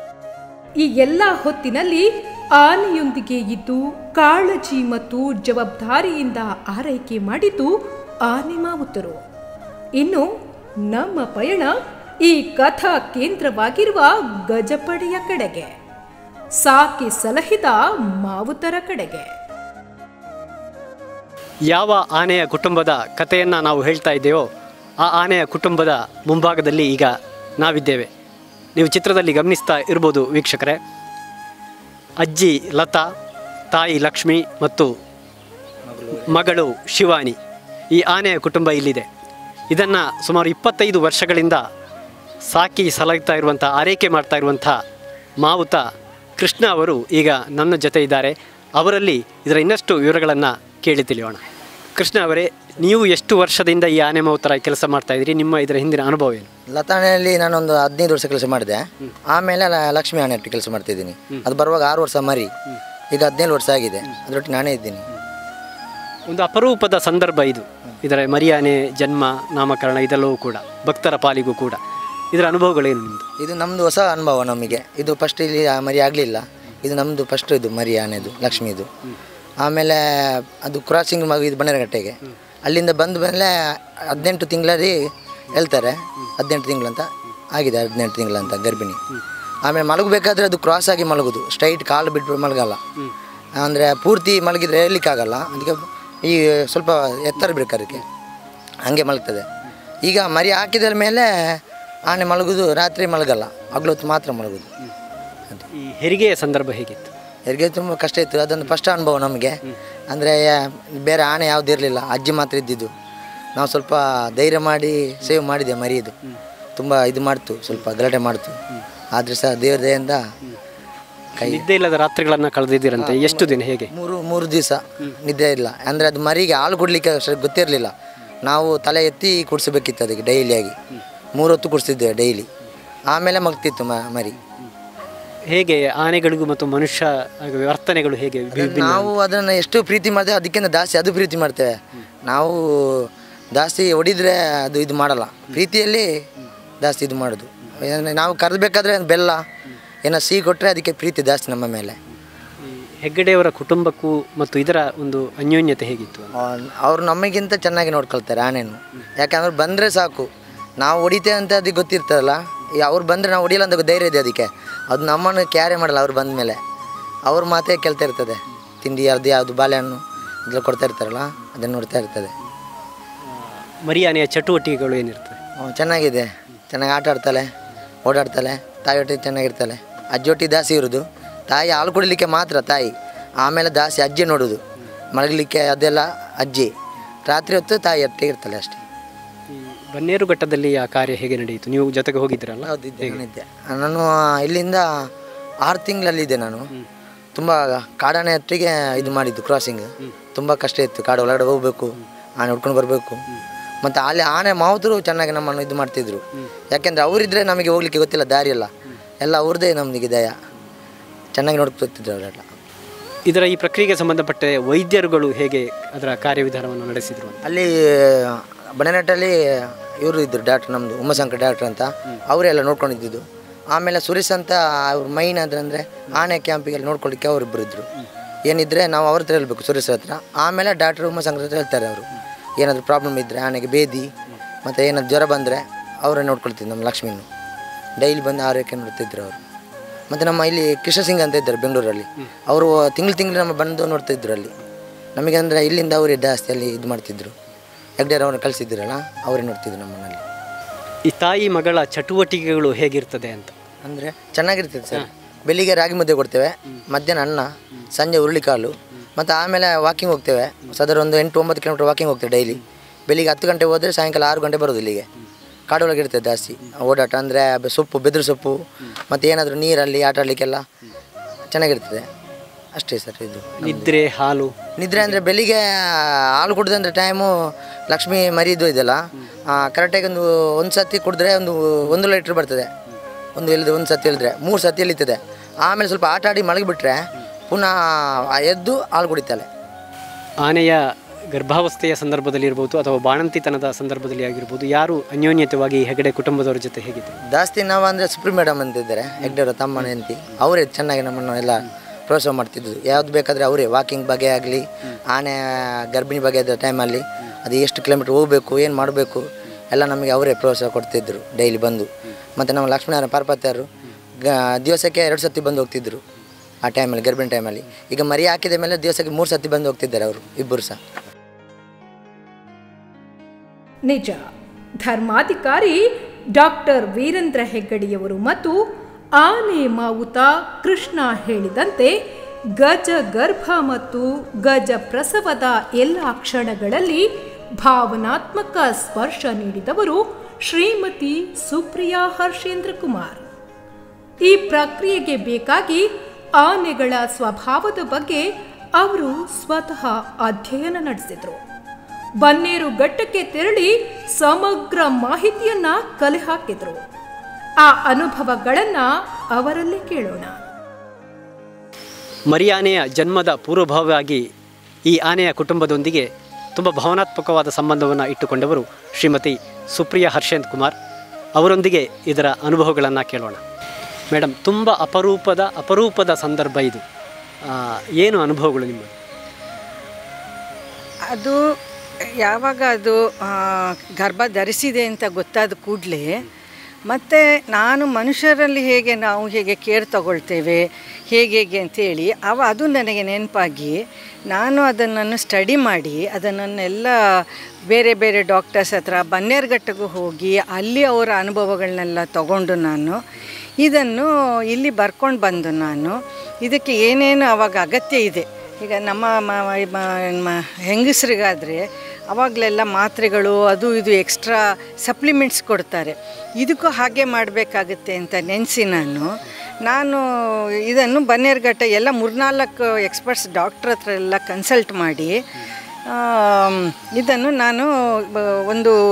ಈ ಎಲ್ಲ ಹೊತ್ತಿನಲ್ಲಿ ಆನೆಯೊಂದಿಗೆ ಇದ್ದು ಕಾಳಜಿ ಮತ್ತು ಜವಾಬ್ದಾರಿಯಿಂದ ಆರೈಕೆ ಮಾಡಿದ್ದು ಆನೆ ಮಾವುತರು ಇನ್ನು ನಮ್ಮ ಪಯಣ ಈ ಕಥಾ ಕೇಂದ್ರವಾಗಿರುವ ಗಜಪಡೆಯ ಕಡೆಗೆ ಸಾಕಿ ಸಲಹಿದ ಮಾವುತರ ಕಡೆಗೆ ಯಾವ ಆನೆಯ ಕುಟುಂಬದ ಕಥೆಯನ್ನು ನಾವು ಹೇಳ್ತಾ ಇದ್ದೇವೋ ಆ ಆನೆಯ ಕುಟುಂಬದ ಮುಂಭಾಗದಲ್ಲಿ ಈಗ ನಾವಿದ್ದೇವೆ ನೀವು ಚಿತ್ರದಲ್ಲಿ ಗಮನಿಸ್ತಾ ಇರ್ಬೋದು ವೀಕ್ಷಕರೇ ಅಜ್ಜಿ ಲತಾ ತಾಯಿ ಲಕ್ಷ್ಮಿ ಮತ್ತು ಮಗಳು ಶಿವಾನಿ ಈ ಆನೆಯ ಕುಟುಂಬ ಇಲ್ಲಿದೆ ಇದನ್ನು ಸುಮಾರು ಇಪ್ಪತ್ತೈದು ವರ್ಷಗಳಿಂದ ಸಾಕಿ ಸಲಗ್ತಾ ಇರುವಂಥ ಆರೈಕೆ ಮಾಡ್ತಾ ಇರುವಂಥ ಮಾವುತ ಕೃಷ್ಣ ಅವರು ಈಗ ನನ್ನ ಜೊತೆ ಇದ್ದಾರೆ ಅವರಲ್ಲಿ ಇದರ ಇನ್ನಷ್ಟು ವಿವರಗಳನ್ನು ಕೇಳಿ ತಿಳಿಯೋಣ ಕೃಷ್ಣ ಅವರೇ ನೀವು ಎಷ್ಟು ವರ್ಷದಿಂದ ಈ ಆನೆ ಮಾವುತರ ಕೆಲಸ ಮಾಡ್ತಾ ಇದ್ದೀರಿ ನಿಮ್ಮ ಇದರ ಹಿಂದಿನ ಅನುಭವ ಏನು ಲತಾಣೆಯಲ್ಲಿ ನಾನೊಂದು ಹದಿನೈದು ವರ್ಷ ಕೆಲಸ ಮಾಡಿದೆ ಆಮೇಲೆ ಲ- ಲಕ್ಷ್ಮಿ ಆನೆಟ್ಟು ಕೆಲಸ ಮಾಡ್ತಿದ್ದೀನಿ ಅದು ಬರುವಾಗ ಆರು ವರ್ಷ ಮರಿ ಈಗ ಹದಿನೇಳು ವರ್ಷ ಆಗಿದೆ ಅದರೊಟ್ಟಿಗೆ ನಾನೇ ಇದ್ದೀನಿ ಒಂದು ಅಪರೂಪದ ಸಂದರ್ಭ ಇದು ಇದರ ಮರಿಯಾನೆ ಜನ್ಮ ನಾಮಕರಣ ಇದೆಲ್ಲವೂ ಕೂಡ ಭಕ್ತರ ಪಾಲಿಗೂ ಕೂಡ ಇದರ ಅನುಭವಗಳೇನು ನಿಮ್ಮದು ಇದು ನಮ್ಮದು ಹೊಸ ಅನುಭವ ನಮಗೆ ಇದು ಫಸ್ಟ್ ಇಲ್ಲಿ ಆ ಮರಿ ಆಗಲಿಲ್ಲ ಇದು ನಮ್ಮದು ಫಸ್ಟ್ ಇದು ಮರಿ ಆನೆದು ಲಕ್ಷ್ಮಿದು ಆಮೇಲೆ ಅದು ಕ್ರಾಸಿಂಗ್ ಮಗು ಇದು ಬನ್ನೇರಗಟ್ಟೆಗೆ ಅಲ್ಲಿಂದ ಬಂದ ಮೇಲೆ ಹದಿನೆಂಟು ತಿಂಗಳಲ್ಲಿ ಹೇಳ್ತಾರೆ ಹದಿನೆಂಟು ತಿಂಗಳಂತ ಆಗಿದೆ ಹದಿನೆಂಟು ತಿಂಗಳಂತ ಗರ್ಭಿಣಿ ಆಮೇಲೆ ಮಲಗಬೇಕಾದ್ರೆ ಅದು ಕ್ರಾಸ್ ಆಗಿ ಮಲಗೋದು ಸ್ಟ್ರೈಟ್ ಕಾಲು ಬಿಟ್ಟು ಮಲಗಲ್ಲ ಅಂದರೆ ಪೂರ್ತಿ ಮಲಗಿದ್ರೆ ಹೇಳಲಿಕ್ಕಾಗಲ್ಲ ಅದಕ್ಕೆ ಈ ಸ್ವಲ್ಪ ಎತ್ತರ ಬೇಕು ಅದಕ್ಕೆ ಹಾಗೆ ಮಲಗ್ತದೆ ಈಗ ಮರಿ ಹಾಕಿದ ಮೇಲೆ ಆನೆ ಮಲಗೋದು ರಾತ್ರಿ ಮಲಗಲ್ಲ ಹಗಲೊತ್ತು ಮಾತ್ರ ಮಲಗೋದು ಈ ಹೆರಿಗೆಯ ಸಂದರ್ಭ ಹೇಗಿತ್ತು ಹೆರಿಗೆ ತುಂಬ ಕಷ್ಟ ಇತ್ತು ಅದೊಂದು ಫಸ್ಟ್ ಅನುಭವ ನಮಗೆ ಅಂದರೆ ಬೇರೆ ಆನೆ ಯಾವ್ದು ಇರಲಿಲ್ಲ ಅಜ್ಜಿ ಮಾತ್ರ ಇದ್ದಿದ್ದು ನಾವು ಸ್ವಲ್ಪ ಧೈರ್ಯ ಮಾಡಿ ಸೇವ್ ಮಾಡಿದೆ ಮರಿದು ತುಂಬ ಇದು ಮಾಡ್ತು ಸ್ವಲ್ಪ ಗಲಾಟೆ ಮಾಡ್ತು ಆದ್ರೆ ಸಹ ದೇವ್ರ ದಯೆಯಿಂದ ಕೈ ನಿದ್ದೆ ಇಲ್ಲದ ರಾತ್ರಿಗಳನ್ನು ಕಳೆದಿದ್ದೀರಂತೆ ಎಷ್ಟು ದಿನ ಹೇಗೆ ಮೂರು ಮೂರು ದಿವಸ ನಿದ್ದೆ ಇಲ್ಲ ಅಂದರೆ ಅದು ಮರಿಗೆ ಹಾಲು ಕೊಡಲಿಕ್ಕೆ ಅಷ್ಟು ಗೊತ್ತಿರಲಿಲ್ಲ ನಾವು ತಲೆ ಎತ್ತಿ ಕುಡಿಸ್ಬೇಕಿತ್ತು ಅದಕ್ಕೆ ಡೈಲಿಯಾಗಿ ಮೂರು ಹೊತ್ತು ಕುಡಿಸ್ತಿದ್ದೆ ಡೈಲಿ ಆಮೇಲೆ ಮಗ್ತಿತ್ತು ಮ ಮರಿ ಹೇಗೆ ಆನೆಗಳಿಗೂ ಮತ್ತು ಮನುಷ್ಯ ಆಗ ವರ್ತನೆಗಳು ಹೇಗೆ ವಿ- ನಾವು ಅದನ್ನು ಎಷ್ಟು ಪ್ರೀತಿ ಮಾಡ್ತೇವೆ ಅದಕ್ಕಿಂತ ಜಾಸ್ತಿ ಅದು ಪ್ರೀತಿ ಮಾಡ್ತೇವೆ ನಾವು ಜಾಸ್ತಿ ಹೊಡಿದ್ರೆ ಅದು ಇದು ಮಾಡಲ್ಲ ಪ್ರೀತಿಯಲ್ಲಿ ಜಾಸ್ತಿ ಇದು ಮಾಡೋದು ಏನ್- ನಾವು ಕರೆದ್ಬೇಕಾದ್ರೆ ಬೆಲ್ಲ ಏನೋ ಸಿಹಿ ಕೊಟ್ಟರೆ ಅದಕ್ಕೆ ಪ್ರೀತಿ ಜಾಸ್ತಿ ನಮ್ಮ ಮೇಲೆ ಈ ಹೆಗ್ಗಡೆಯವರ ಕುಟುಂಬಕ್ಕೂ ಮತ್ತು ಇದರ ಒಂದು ಅನ್ಯೋನ್ಯತೆ ಹೇಗಿತ್ತು ಅವರು ನಮಗಿಂತ ಚೆನ್ನಾಗಿ ನೋಡ್ಕೊಳ್ತಾರೆ ಆನೆಯನ್ನು ಯಾಕಂದ್ರೆ ಬಂದರೆ ಸಾಕು ನಾವು ಹೊಡಿತೇವೆ ಅಂತ ಅದಕ್ಕೆ ಗೊತ್ತಿರ್ತದಲ್ಲ ಈ ಅವ್ರು ಬಂದರೆ ನಾವು ಹೊಡಿಯಲ್ಲ ಅಂತ ಧೈರ್ಯ ಇದೆ ಅದಕ್ಕೆ ಅದು ನಮ್ಮನ್ನು ಕ್ಯಾರೆ ಮಾಡಲ್ಲ ಅವ್ರು ಬಂದ ಮೇಲೆ ಅವ್ರ ಮಾತೇ ಕೇಳ್ತಾ ಇರ್ತದೆ ತಿಂಡಿ ಅದು ಯಾವುದು ಬಾಳೆಹಣ್ಣು ಇದೆಲ್ಲ ಕೊಡ್ತಾ ಇರ್ತಾರಲ್ಲ ಅದನ್ನು ನೋಡ್ತಾ ಇರ್ತದೆ ಮರಿ ಆನೆಯ ಚಟುವಟಿಕೆಗಳು ಏನಿರ್ತದೆ ಹ್ಮ್, ಚೆನ್ನಾಗಿದೆ ಚೆನ್ನಾಗಿ ಆಟ ಆಡ್ತಾಳೆ ಓಡಾಡ್ತಾಳೆ ತಾಯಿ ಒಟ್ಟಿಗೆ ಚೆನ್ನಾಗಿರ್ತಾಳೆ ಅಜ್ಜಿ ಒಟ್ಟಿಗೆ ಜಾಸ್ತಿ ಇರೋದು ತಾಯಿ ಹಾಲು ಕುಡಿಲಿಕ್ಕೆ ಮಾತ್ರ ತಾಯಿ ಆಮೇಲೆ ಜಾಸ್ತಿ ಅಜ್ಜಿ ನೋಡೋದು ಮಲಗಲಿಕ್ಕೆ ಅದೆಲ್ಲ ಅಜ್ಜಿ ರಾತ್ರಿ ಹೊತ್ತು ತಾಯಿ ಒಟ್ಟಿಗೆ ಇರ್ತಾಳೆ ಅಷ್ಟೇ ಈ ಬನ್ನೇರುಘಟ್ಟದಲ್ಲಿ ಆ ಕಾರ್ಯ ಹೇಗೆ ನಡೆಯಿತು ನೀವು ಜೊತೆಗೆ ಹೋಗಿದ್ರಲ್ಲ ಹೌದು ಇದ್ದೆ ನಾನಿದ್ದೆ ನಾನು ಇಲ್ಲಿಂದ ಆರು ತಿಂಗಳಲ್ಲಿದ್ದೆ ನಾನು ತುಂಬ ಕಾಡಾನೆ ಹೊತ್ತಿಗೆ ಇದು ಮಾಡಿದ್ದು ಕ್ರಾಸಿಂಗ್ ತುಂಬ ಕಷ್ಟ ಇತ್ತು ಕಾಡು ಒಳಗಡೆ ಹೋಗಬೇಕು ಆನೆ ಹುಡ್ಕೊಂಡು ಬರಬೇಕು ಮತ್ತು ಅಲ್ಲಿ ಆನೆ ಮಾವುತರು ಚೆನ್ನಾಗಿ ನಮ್ಮನ್ನು ಇದು ಮಾಡ್ತಿದ್ರು ಯಾಕೆಂದರೆ ಅವರಿದ್ದರೆ ನಮಗೆ ಹೋಗ್ಲಿಕ್ಕೆ ಗೊತ್ತಿಲ್ಲ ದಾರಿ ಎಲ್ಲ ಎಲ್ಲ ಅವ್ರದ್ದೇ ನಮಗೆ ದಯ ಚೆನ್ನಾಗಿ ನೋಡ್ಕೊತಿದ್ರು ಅವರೆಲ್ಲ ಇದರ ಈ ಪ್ರಕ್ರಿಯೆಗೆ ಸಂಬಂಧಪಟ್ಟ ವೈದ್ಯರುಗಳು ಹೇಗೆ ಅದರ ಕಾರ್ಯವಿಧಾನವನ್ನು ನಡೆಸಿದ್ರು ಅಂತ ಅಲ್ಲಿ ಬಣನೆಟ್ಟಲ್ಲಿ ಇವರು ಇದ್ದರು ಡಾಕ್ಟ್ರ್ ನಮ್ಮದು ಉಮ್ಮಶಂಕರ್ ಡಾಕ್ಟ್ರ್ ಅಂತ ಅವರೆಲ್ಲ ನೋಡ್ಕೊಂಡಿದ್ದು ಆಮೇಲೆ ಸುರೇಶ್ ಅಂತ ಅವ್ರ ಮೈನ್ ಅಂದರೆ ಆನೆ ಕ್ಯಾಂಪಿಗೆ ನೋಡ್ಕೊಳ್ಳಿಕ್ಕೆ ಅವರಿಬ್ಬರು ಇದ್ದರು ಏನಿದ್ರೆ ನಾವು ಅವ್ರ ಹತ್ರ ಹೇಳ್ಬೇಕು ಸುರೇಶ್ ಹತ್ರ ಆಮೇಲೆ ಡಾಕ್ಟ್ರ್ ಉಮ್ಮಶಂಕರ್ ಹತ್ರ ಹೇಳ್ತಾರೆ ಅವರು ಏನಾದರೂ ಪ್ರಾಬ್ಲಮ್ ಇದ್ದರೆ ಆನೆಗೆ ಬೇದಿ ಮತ್ತು ಏನಾದ್ರು ಜ್ವರ ಬಂದರೆ ಅವರೇ ನೋಡ್ಕೊಳ್ತಿದ್ರು ನಮ್ಮ ಲಕ್ಷ್ಮಿನು ಡೈಲಿ ಬಂದು ಆರೈಕೆ ನೋಡ್ತಿದ್ರು ಅವರು ಮತ್ತು ನಮ್ಮ ಇಲ್ಲಿ ಕೃಷ್ಣ ಸಿಂಗ್ ಅಂತ ಇದ್ದಾರೆ ಬೆಂಗಳೂರಲ್ಲಿ ಅವರು ತಿಂಗಳು ತಿಂಗಳು ನಮ್ಮ ಬಂದು ನೋಡ್ತಿದ್ರು ಅಲ್ಲಿ ನಮಗೆ ಅಂದರೆ ಇಲ್ಲಿಂದ ಅವರೇ ಜಾಸ್ತಿ ಅಲ್ಲಿ ಇದು ಮಾಡ್ತಿದ್ರು ಹೆಗ್ಡೇರ್ ಅವ್ರನ್ನ ಕಳಿಸಿದ್ರಲ್ಲ ಅವರೇ ನೋಡ್ತಿದ್ರು ನಮ್ಮನ್ನಲ್ಲಿ ಈ ತಾಯಿ ಮಗಳ ಚಟುವಟಿಕೆಗಳು ಹೇಗಿರ್ತದೆ ಅಂತ ಅಂದರೆ ಚೆನ್ನಾಗಿರ್ತದೆ ಸರ್ ಬೆಳಿಗ್ಗೆ ರಾಗಿ ಮುದ್ದೆ ಕೊಡ್ತೇವೆ ಮಧ್ಯಾಹ್ನ ಅನ್ನ ಸಂಜೆ ಹುರುಳಿಕಾಳು ಮತ್ತು ಆಮೇಲೆ ವಾಕಿಂಗ್ ಹೋಗ್ತೇವೆ ಸದರ ಒಂದು ಎಂಟು ಒಂಬತ್ತು ಕಿಲೋಮೀಟರ್ ವಾಕಿಂಗ್ ಹೋಗ್ತೇವೆ ಡೈಲಿ ಬೆಳಿಗ್ಗೆ ಹತ್ತು ಗಂಟೆ ಹೋದರೆ ಸಾಯಂಕಾಲ ಆರು ಗಂಟೆ ಬರೋದು ಇಲ್ಲಿಗೆ ಕಾಡೊಳಗೆ ಇರ್ತದೆ ಜಾಸ್ತಿ ಓಡಾಟ ಅಂದರೆ ಸೊಪ್ಪು ಬೆದರು ಸೊಪ್ಪು ಮತ್ತು ಏನಾದರೂ ನೀರಲ್ಲಿ ಆಟ ಆಡಲಿಕ್ಕೆಲ್ಲ ಚೆನ್ನಾಗಿರ್ತದೆ ಅಷ್ಟೇ ಸರ್ ಇದು ನಿದ್ರೆ ಹಾಲು ನಿದ್ರೆ ಅಂದರೆ ಬೆಳಿಗ್ಗೆ ಹಾಲು ಕುಡ್ದಂದ್ರೆ ಟೈಮು ಲಕ್ಷ್ಮಿ ಮರಿದು ಇದೆಲ್ಲ ಕರೆಕ್ಟಾಗಿ ಒಂದು ಒಂದು ಸತಿ ಕುಡಿದ್ರೆ ಒಂದು ಒಂದು ಲೀಟ್ರ್ ಬರ್ತದೆ ಒಂದು ಇಳಿದ್ರೆ ಒಂದು ಸತಿ ಇಳಿದ್ರೆ ಮೂರು ಸತಿ ಇಳಿತದೆ ಆಮೇಲೆ ಸ್ವಲ್ಪ ಆಟ ಆಡಿ ಮಲಗಿಬಿಟ್ರೆ ಪುನಃ ಎದ್ದು ಹಾಲು ಕುಡಿತಾಳೆ ಆನೆಯ ಗರ್ಭಾವಸ್ಥೆಯ ಸಂದರ್ಭದಲ್ಲಿ ಇರ್ಬೋದು ಅಥವಾ ಬಾಣಂತಿತನದ ಸಂದರ್ಭದಲ್ಲಿ ಆಗಿರ್ಬೋದು ಯಾರು ಅನ್ಯೋನ್ಯತವಾಗಿ ಈ ಹೆಗಡೆ ಕುಟುಂಬದವರ ಜೊತೆ ಹೇಗಿದೆ ಜಾಸ್ತಿ ನಾವು ಅಂದರೆ ಸುಪ್ರೀಂ ಮೇಡಮ್ ಅಂತ ಇದ್ದಾರೆ ಹೆಗ್ಡೆಯವರ ತಮ್ಮನ ಹೆಂಡತಿ ಅವರೇ ಚೆನ್ನಾಗಿ ನಮ್ಮನ್ನು ಎಲ್ಲ ಪ್ರೋತ್ಸಾಹ ಮಾಡ್ತಿದ್ದು ಯಾವ್ದು ಬೇಕಾದರೆ ಅವರೇ ವಾಕಿಂಗ್ ಬಗ್ಗೆ ಆಗಲಿ ಆನೆ ಗರ್ಭಿಣಿ ಬಗ್ಗೆ ಇದ್ದ ಟೈಮಲ್ಲಿ ಅದು ಎಷ್ಟು ಕಿಲೋಮೀಟ್ರ್ ಹೋಗಬೇಕು ಏನು ಮಾಡಬೇಕು ಎಲ್ಲ ನಮಗೆ ಅವರೇ ಪ್ರೋತ್ಸಾಹ ಕೊಡ್ತಿದ್ರು ಡೈಲಿ ಬಂದು ಮತ್ತು ನಮ್ಮ ಲಕ್ಷ್ಮೀನಾರಾಯಣ ಪಾರ್ಪತ್ಯರು ಗ ದಿವಸಕ್ಕೆ ಎರಡು ಸತಿ ಬಂದು ಹೋಗ್ತಿದ್ರು ಆ ಟೈಮಲ್ಲಿ ಗರ್ಭಿಣಿ ಟೈಮಲ್ಲಿ ಈಗ ಮರಿ ಹಾಕಿದ ಮೇಲೆ ದಿವಸಕ್ಕೆ ಮೂರು ಸತಿ ಬಂದು ಹೋಗ್ತಿದ್ದಾರೆ ಅವರು ಇಬ್ಬರು ಸಹ ನಿಜ ಧರ್ಮಾಧಿಕಾರಿ ಡಾಕ್ಟರ್ ವೀರೇಂದ್ರ ಹೆಗ್ಗಡಿಯವರು ಮತ್ತು ಆನೆ ಮಾವುತ ಕೃಷ್ಣ ಹೇಳಿದಂತೆ ಗಜ ಗರ್ಭ ಮತ್ತು ಗಜ ಪ್ರಸವದ ಎಲ್ಲ ಕ್ಷಣಗಳಲ್ಲಿ ಭಾವನಾತ್ಮಕ ಸ್ಪರ್ಶ ನೀಡಿದವರು ಶ್ರೀಮತಿ ಸುಪ್ರಿಯಾ ಹರ್ಷೇಂದ್ರ ಕುಮಾರ್ ಈ ಪ್ರಕ್ರಿಯೆಗೆ ಬೇಕಾಗಿ ಆನೆಗಳ ಸ್ವಭಾವದ ಬಗ್ಗೆ ಅವರು ಸ್ವತಃ ಅಧ್ಯಯನ ನಡೆಸಿದರು ಬನ್ನೇರು ಘಟ್ಟಕ್ಕೆ ತೆರಳಿ ಸಮಗ್ರ ಮಾಹಿತಿಯನ್ನ ಕಲೆ ಹಾಕಿದ್ರು ಆ ಅನುಭವಗಳನ್ನ ಅವರಲ್ಲಿ ಕೇಳೋಣ ಮರಿ ಆನೆಯ ಜನ್ಮದ ಪೂರ್ವಭಾವವಾಗಿ ಈ ಆನೆಯ ಕುಟುಂಬದೊಂದಿಗೆ ತುಂಬ ಭಾವನಾತ್ಮಕವಾದ ಸಂಬಂಧವನ್ನು ಇಟ್ಟುಕೊಂಡವರು ಶ್ರೀಮತಿ ಸುಪ್ರಿಯಾ ಹರ್ಷೇಂದ್ ಕುಮಾರ್ ಅವರೊಂದಿಗೆ ಇದರ ಅನುಭವಗಳನ್ನು ಕೇಳೋಣ ಮೇಡಮ್ ತುಂಬ ಅಪರೂಪದ ಅಪರೂಪದ ಸಂದರ್ಭ ಇದು ಆ, ಏನು ಅನುಭವಗಳು ನಿಮ್ಮ ಅದು ಯಾವಾಗ ಅದು ಆ, ಗರ್ಭ ಧರಿಸಿದೆ ಅಂತ ಗೊತ್ತಾದ ಕೂಡಲೇ ಮತ್ತು ನಾನು ಮನುಷ್ಯರಲ್ಲಿ ಹೇಗೆ ನಾವು ಹೇಗೆ ಕೇರ್ ತಗೊಳ್ತೇವೆ ಹೇಗೆ ಹೇಗೆ ಅಂತೇಳಿ ಅವ ಅದು ನನಗೆ ನೆನಪಾಗಿ ನಾನು ಅದನ್ನು ಸ್ಟಡಿ ಮಾಡಿ ಅದನ್ನೆಲ್ಲ ಬೇರೆ ಬೇರೆ ಡಾಕ್ಟರ್ಸ್ ಹತ್ರ ಬನ್ನೇರ್ಘಟ್ಟಗೂ ಹೋಗಿ ಅಲ್ಲಿ ಅವರ ಅನುಭವಗಳನ್ನೆಲ್ಲ ತಗೊಂಡು ನಾನು ಇದನ್ನು ಇಲ್ಲಿ ಬರ್ಕೊಂಡು ಬಂದು ನಾನು ಇದಕ್ಕೆ ಏನೇನು ಅವಾಗ ಅಗತ್ಯ ಇದೆ ಈಗ ನಮ್ಮ ಮ- ಮ- ಮ- ಹೆಂಗಸ್ರಿಗಾದರೆ ಅವಾಗಲೆಲ್ಲ ಮಾತ್ರೆಗಳು ಅದು ಇದು ಎಕ್ಸ್ಟ್ರಾ ಸಪ್ಲಿಮೆಂಟ್ಸ್ ಕೊಡ್ತಾರೆ ಇದಕ್ಕೂ ಹಾಗೆ ಮಾಡಬೇಕಾಗುತ್ತೆ ಅಂತ ನೆನೆಸಿ ನಾನು ನಾನು ಇದನ್ನು ಬನ್ನೇರ್ಘಟ್ಟ ಎಲ್ಲ ಮೂರ್ನಾಲ್ಕು ಎಕ್ಸ್ಪರ್ಟ್ಸ್ ಡಾಕ್ಟ್ರ್ ಹತ್ರ ಎಲ್ಲ ಕನ್ಸಲ್ಟ್ ಮಾಡಿ ಆಮ್, ಇದನ್ನು ನಾನು ಬ- ಒಂದು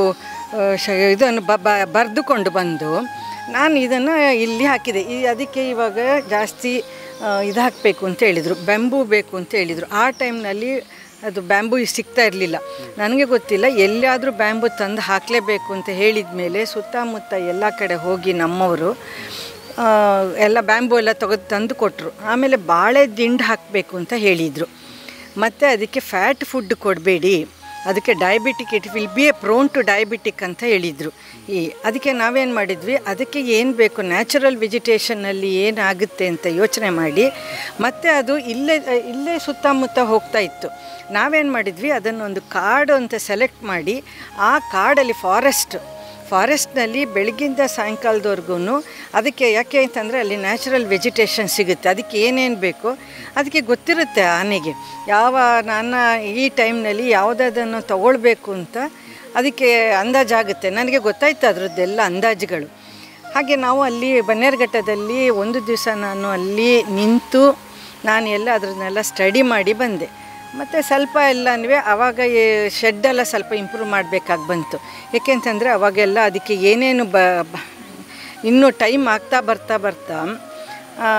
ಆ, ಶ ಇದನ್ನು ಬ ಬ ಬರೆದುಕೊಂಡು ಬಂದು ನಾನು ಇದನ್ನು ಇಲ್ಲಿ ಹಾಕಿದೆ ಈ ಅದಕ್ಕೆ ಇವಾಗ ಜಾಸ್ತಿ ಆ, ಇದು ಹಾಕಬೇಕು ಅಂತ ಹೇಳಿದರು ಬೆಂಬು ಬೇಕು ಅಂತ ಹೇಳಿದರು ಆ ಟೈಮ್ನಲ್ಲಿ ಅದು ಬ್ಯಾಂಬು ಸಿಗ್ತಾ ಇರಲಿಲ್ಲ ನನಗೆ ಗೊತ್ತಿಲ್ಲ ಎಲ್ಲಿಯಾದರೂ ಬ್ಯಾಂಬು ತಂದು ಹಾಕಲೇಬೇಕು ಅಂತ ಹೇಳಿದ ಮೇಲೆ ಸುತ್ತಮುತ್ತ ಎಲ್ಲ ಕಡೆ ಹೋಗಿ ನಮ್ಮವರು ಆ, ಎಲ್ಲ ಬ್ಯಾಂಬು ಎಲ್ಲ ತೆಗೆದು ತಂದು ಕೊಟ್ಟರು ಆಮೇಲೆ ಬಾಳೆ ದಿಂಡು ಹಾಕಬೇಕು ಅಂತ ಹೇಳಿದರು ಮತ್ತು ಅದಕ್ಕೆ ಫ್ಯಾಟ್ ಫುಡ್ ಕೊಡಬೇಡಿ ಅದಕ್ಕೆ diabetic it will be a prone to diabetic ಅಂತ ಹೇಳಿದರು ಈ ಅದಕ್ಕೆ ನಾವೇನು ಮಾಡಿದ್ವಿ ಅದಕ್ಕೆ ಏನು ಬೇಕು ನ್ಯಾಚುರಲ್ ವೆಜಿಟೇಷನ್ನಲ್ಲಿ ಏನಾಗುತ್ತೆ ಅಂತ ಯೋಚನೆ ಮಾಡಿ ಮತ್ತು ಅದು ಇಲ್ಲೇ ಇಲ್ಲೇ ಸುತ್ತಮುತ್ತ ಹೋಗ್ತಾ ಇತ್ತು ನಾವೇನು ಮಾಡಿದ್ವಿ ಅದನ್ನೊಂದು ಕಾಡು ಅಂತ ಸೆಲೆಕ್ಟ್ ಮಾಡಿ ಆ ಕಾಡಲ್ಲಿ ಫಾರೆಸ್ಟ್ ಫಾರೆಸ್ಟ್ನಲ್ಲಿ ಬೆಳಗಿಂದ ಸಾಯಂಕಾಲದವರೆಗೂ ಅದಕ್ಕೆ ಯಾಕೆ ಅಂತಂದರೆ ಅಲ್ಲಿ ನ್ಯಾಚುರಲ್ ವೆಜಿಟೇಷನ್ ಸಿಗುತ್ತೆ ಅದಕ್ಕೆ ಏನೇನು ಬೇಕು ಅದಕ್ಕೆ ಗೊತ್ತಿರುತ್ತೆ ಆನೆಗೆ ಯಾವ ನನ್ನ ಈ ಟೈಮ್ನಲ್ಲಿ ಯಾವುದನ್ನು ತಗೊಳ್ಬೇಕು ಅಂತ ಅದಕ್ಕೆ ಅಂದಾಜಾಗುತ್ತೆ ನನಗೆ ಗೊತ್ತಾಯ್ತು ಅದರದ್ದೆಲ್ಲ ಅಂದಾಜುಗಳು ಹಾಗೆ ನಾವು ಅಲ್ಲಿ ಬನ್ನೇರುಘಟ್ಟದಲ್ಲಿ ಒಂದು ದಿವಸ ನಾನು ಅಲ್ಲಿ ನಿಂತು ನಾನು ಎಲ್ಲ ಅದನ್ನೆಲ್ಲ ಸ್ಟಡಿ ಮಾಡಿ ಬಂದೆ ಮತ್ತು ಸ್ವಲ್ಪ ಎಲ್ಲನೂ ಆವಾಗ ಈ ಶೆಡ್ಡೆಲ್ಲ ಸ್ವಲ್ಪ ಇಂಪ್ರೂವ್ ಮಾಡಬೇಕಾಗಿ ಬಂತು ಏಕೆಂತಂದರೆ ಅವಾಗೆಲ್ಲ ಅದಕ್ಕೆ ಏನೇನು ಬ ಬ- ಇನ್ನೂ ಟೈಮ್ ಆಗ್ತಾ ಬರ್ತಾ ಬರ್ತಾ ಆ,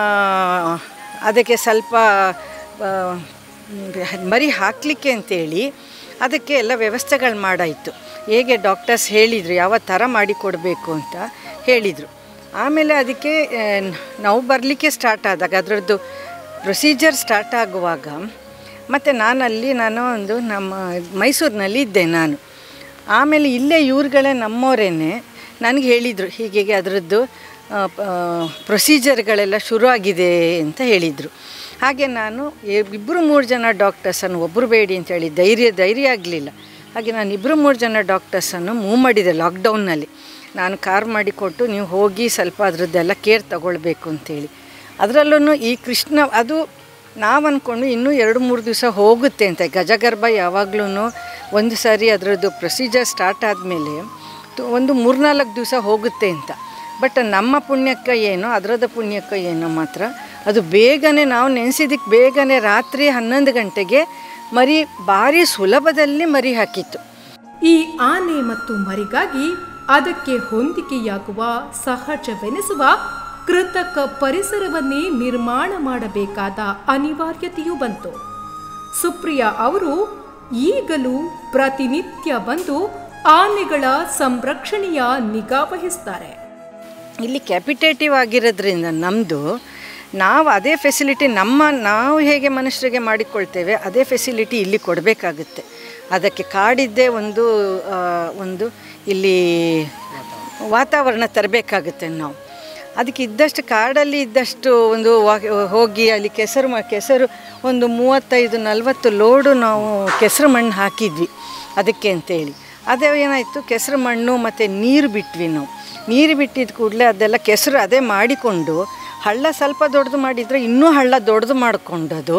ಅದಕ್ಕೆ ಸ್ವಲ್ಪ ಆ, ಮರಿ ಹಾಕಲಿಕ್ಕೆ ಅಂತೇಳಿ ಅದಕ್ಕೆ ಎಲ್ಲ ವ್ಯವಸ್ಥೆಗಳು ಮಾಡಾಯಿತು ಹೇಗೆ ಡಾಕ್ಟರ್ಸ್ ಹೇಳಿದರು ಯಾವ ಥರ ಮಾಡಿ ಕೊಡಬೇಕು ಅಂತ ಹೇಳಿದರು ಆಮೇಲೆ ಅದಕ್ಕೆ ಆ, ನಾವು ಬರಲಿಕ್ಕೆ ಸ್ಟಾರ್ಟ್ ಆದಾಗ ಅದರದ್ದು ಪ್ರೊಸೀಜರ್ ಸ್ಟಾರ್ಟ್ ಆಗುವಾಗ ಮತ್ತು ನಾನಲ್ಲಿ ನಾನು ಒಂದು ನಮ್ಮ ಮೈಸೂರಿನಲ್ಲಿ ಇದ್ದೆ ನಾನು ಆಮೇಲೆ ಇಲ್ಲೇ ಇವ್ರುಗಳೇ ನಮ್ಮವರೇನೆ ನನಗೆ ಹೇಳಿದರು ಹೀಗೆ ಅದರದ್ದು ಪ್ರೊಸೀಜರ್ಗಳೆಲ್ಲ ಶುರು ಆಗಿದೆ ಅಂತ ಹೇಳಿದರು ಹಾಗೆ ನಾನು ಇಬ್ಬರು ಮೂರು ಜನ ಡಾಕ್ಟರ್ಸನ್ನು ಒಬ್ಬರು ಬೇಡಿ ಅಂತ ಹೇಳಿ ಧೈರ್ಯ ಧೈರ್ಯ ಆಗಲಿಲ್ಲ ಹಾಗೆ ನಾನು ಇಬ್ಬರು ಮೂರು ಜನ ಡಾಕ್ಟರ್ಸನ್ನು ಮೂವ್ ಮಾಡಿದೆ ಲಾಕ್ಡೌನ್ನಲ್ಲಿ ನಾನು ಕಾರ್ ಮಾಡಿಕೊಟ್ಟು ನೀವು ಹೋಗಿ ಸ್ವಲ್ಪ ಅದರದ್ದೆಲ್ಲ ಕೇರ್ ತಗೊಳ್ಬೇಕು ಅಂತೇಳಿ ಅದರಲ್ಲೂ ಈ ಕೃಷ್ಣ ಅದು ನಾವು ಅಂದ್ಕೊಂಡು ಇನ್ನೂ ಎರಡು ಮೂರು ದಿವಸ ಹೋಗುತ್ತೆ ಅಂತ ಗಜಗರ್ಭ ಯಾವಾಗ್ಲೂ ಒಂದು ಸಾರಿ ಅದರದ್ದು ಪ್ರೊಸೀಜರ್ ಸ್ಟಾರ್ಟ್ ಆದಮೇಲೆ ಒಂದು ಮೂರ್ನಾಲ್ಕು ದಿವಸ ಹೋಗುತ್ತೆ ಅಂತ ಬಟ್ ನಮ್ಮ ಪುಣ್ಯಕ್ಕೆ ಏನೋ ಅದರದ ಪುಣ್ಯಕ್ಕೆ ಏನೋ ಮಾತ್ರ ಅದು ಬೇಗನೆ ನಾವು ನೆನೆಸಿದ್ದಕ್ಕೆ ಬೇಗನೆ ರಾತ್ರಿ ಹನ್ನೊಂದು ಗಂಟೆಗೆ ಮರಿ ಭಾರಿ ಸುಲಭದಲ್ಲಿ ಮರಿ ಹಾಕಿತ್ತು ಈ ಆನೆ ಮತ್ತು ಮರಿಗಾಗಿ ಅದಕ್ಕೆ ಹೊಂದಿಕೆಯಾಗುವ ಸಹಜವೆನಿಸುವ ಕೃತಕ ಪರಿಸರವನ್ನೇ ನಿರ್ಮಾಣ ಮಾಡಬೇಕಾದ ಅನಿವಾರ್ಯತೆಯೂ ಬಂತು ಸುಪ್ರಿಯಾ ಅವರು ಈಗಲೂ ಪ್ರತಿನಿತ್ಯ ಬಂದು ಆನೆಗಳ ಸಂರಕ್ಷಣೆಯ ನಿಗಾ ವಹಿಸ್ತಾರೆ ಇಲ್ಲಿ ಕ್ಯಾಪಿಟೇಟಿವ್ ಆಗಿರೋದ್ರಿಂದ ನಮ್ಮದು ನಾವು ಅದೇ ಫೆಸಿಲಿಟಿ ನಮ್ಮ ನಾವು ಹೇಗೆ ಮನುಷ್ಯರಿಗೆ ಮಾಡಿಕೊಳ್ತೇವೆ ಅದೇ ಫೆಸಿಲಿಟಿ ಇಲ್ಲಿ ಕೊಡಬೇಕಾಗುತ್ತೆ ಅದಕ್ಕೆ ಕಾಡಿದ್ದೇ ಒಂದು ಆ, ಒಂದು ಇಲ್ಲಿ ವಾತಾವರಣ ತರಬೇಕಾಗುತ್ತೆ ನಾವು ಅದಕ್ಕೆ ಇದ್ದಷ್ಟು ಕಾಡಲ್ಲಿ ಇದ್ದಷ್ಟು ಒಂದು ವಾ- ಹೋಗಿ ಅಲ್ಲಿ ಕೆಸರು ಮ ಕೆಸರು ಒಂದು ಮೂವತ್ತೈದು ನಲವತ್ತು ಲೋಡು ನಾವು ಕೆಸರು ಮಣ್ಣು ಹಾಕಿದ್ವಿ ಅದಕ್ಕೆ ಅಂತೇಳಿ ಅದೇ ಏನಾಯಿತು ಕೆಸರು ಮಣ್ಣು ಮತ್ತು ನೀರು ಬಿಟ್ವಿ ನಾವು ನೀರು ಬಿಟ್ಟಿದ ಕೂಡಲೇ ಅದೆಲ್ಲ ಕೆಸರು ಅದೇ ಮಾಡಿಕೊಂಡು ಹಳ್ಳ ಸ್ವಲ್ಪ ದೊಡ್ಡದು ಮಾಡಿದರೆ ಇನ್ನೂ ಹಳ್ಳ ದೊಡ್ಡದು ಮಾಡಿಕೊಂಡದು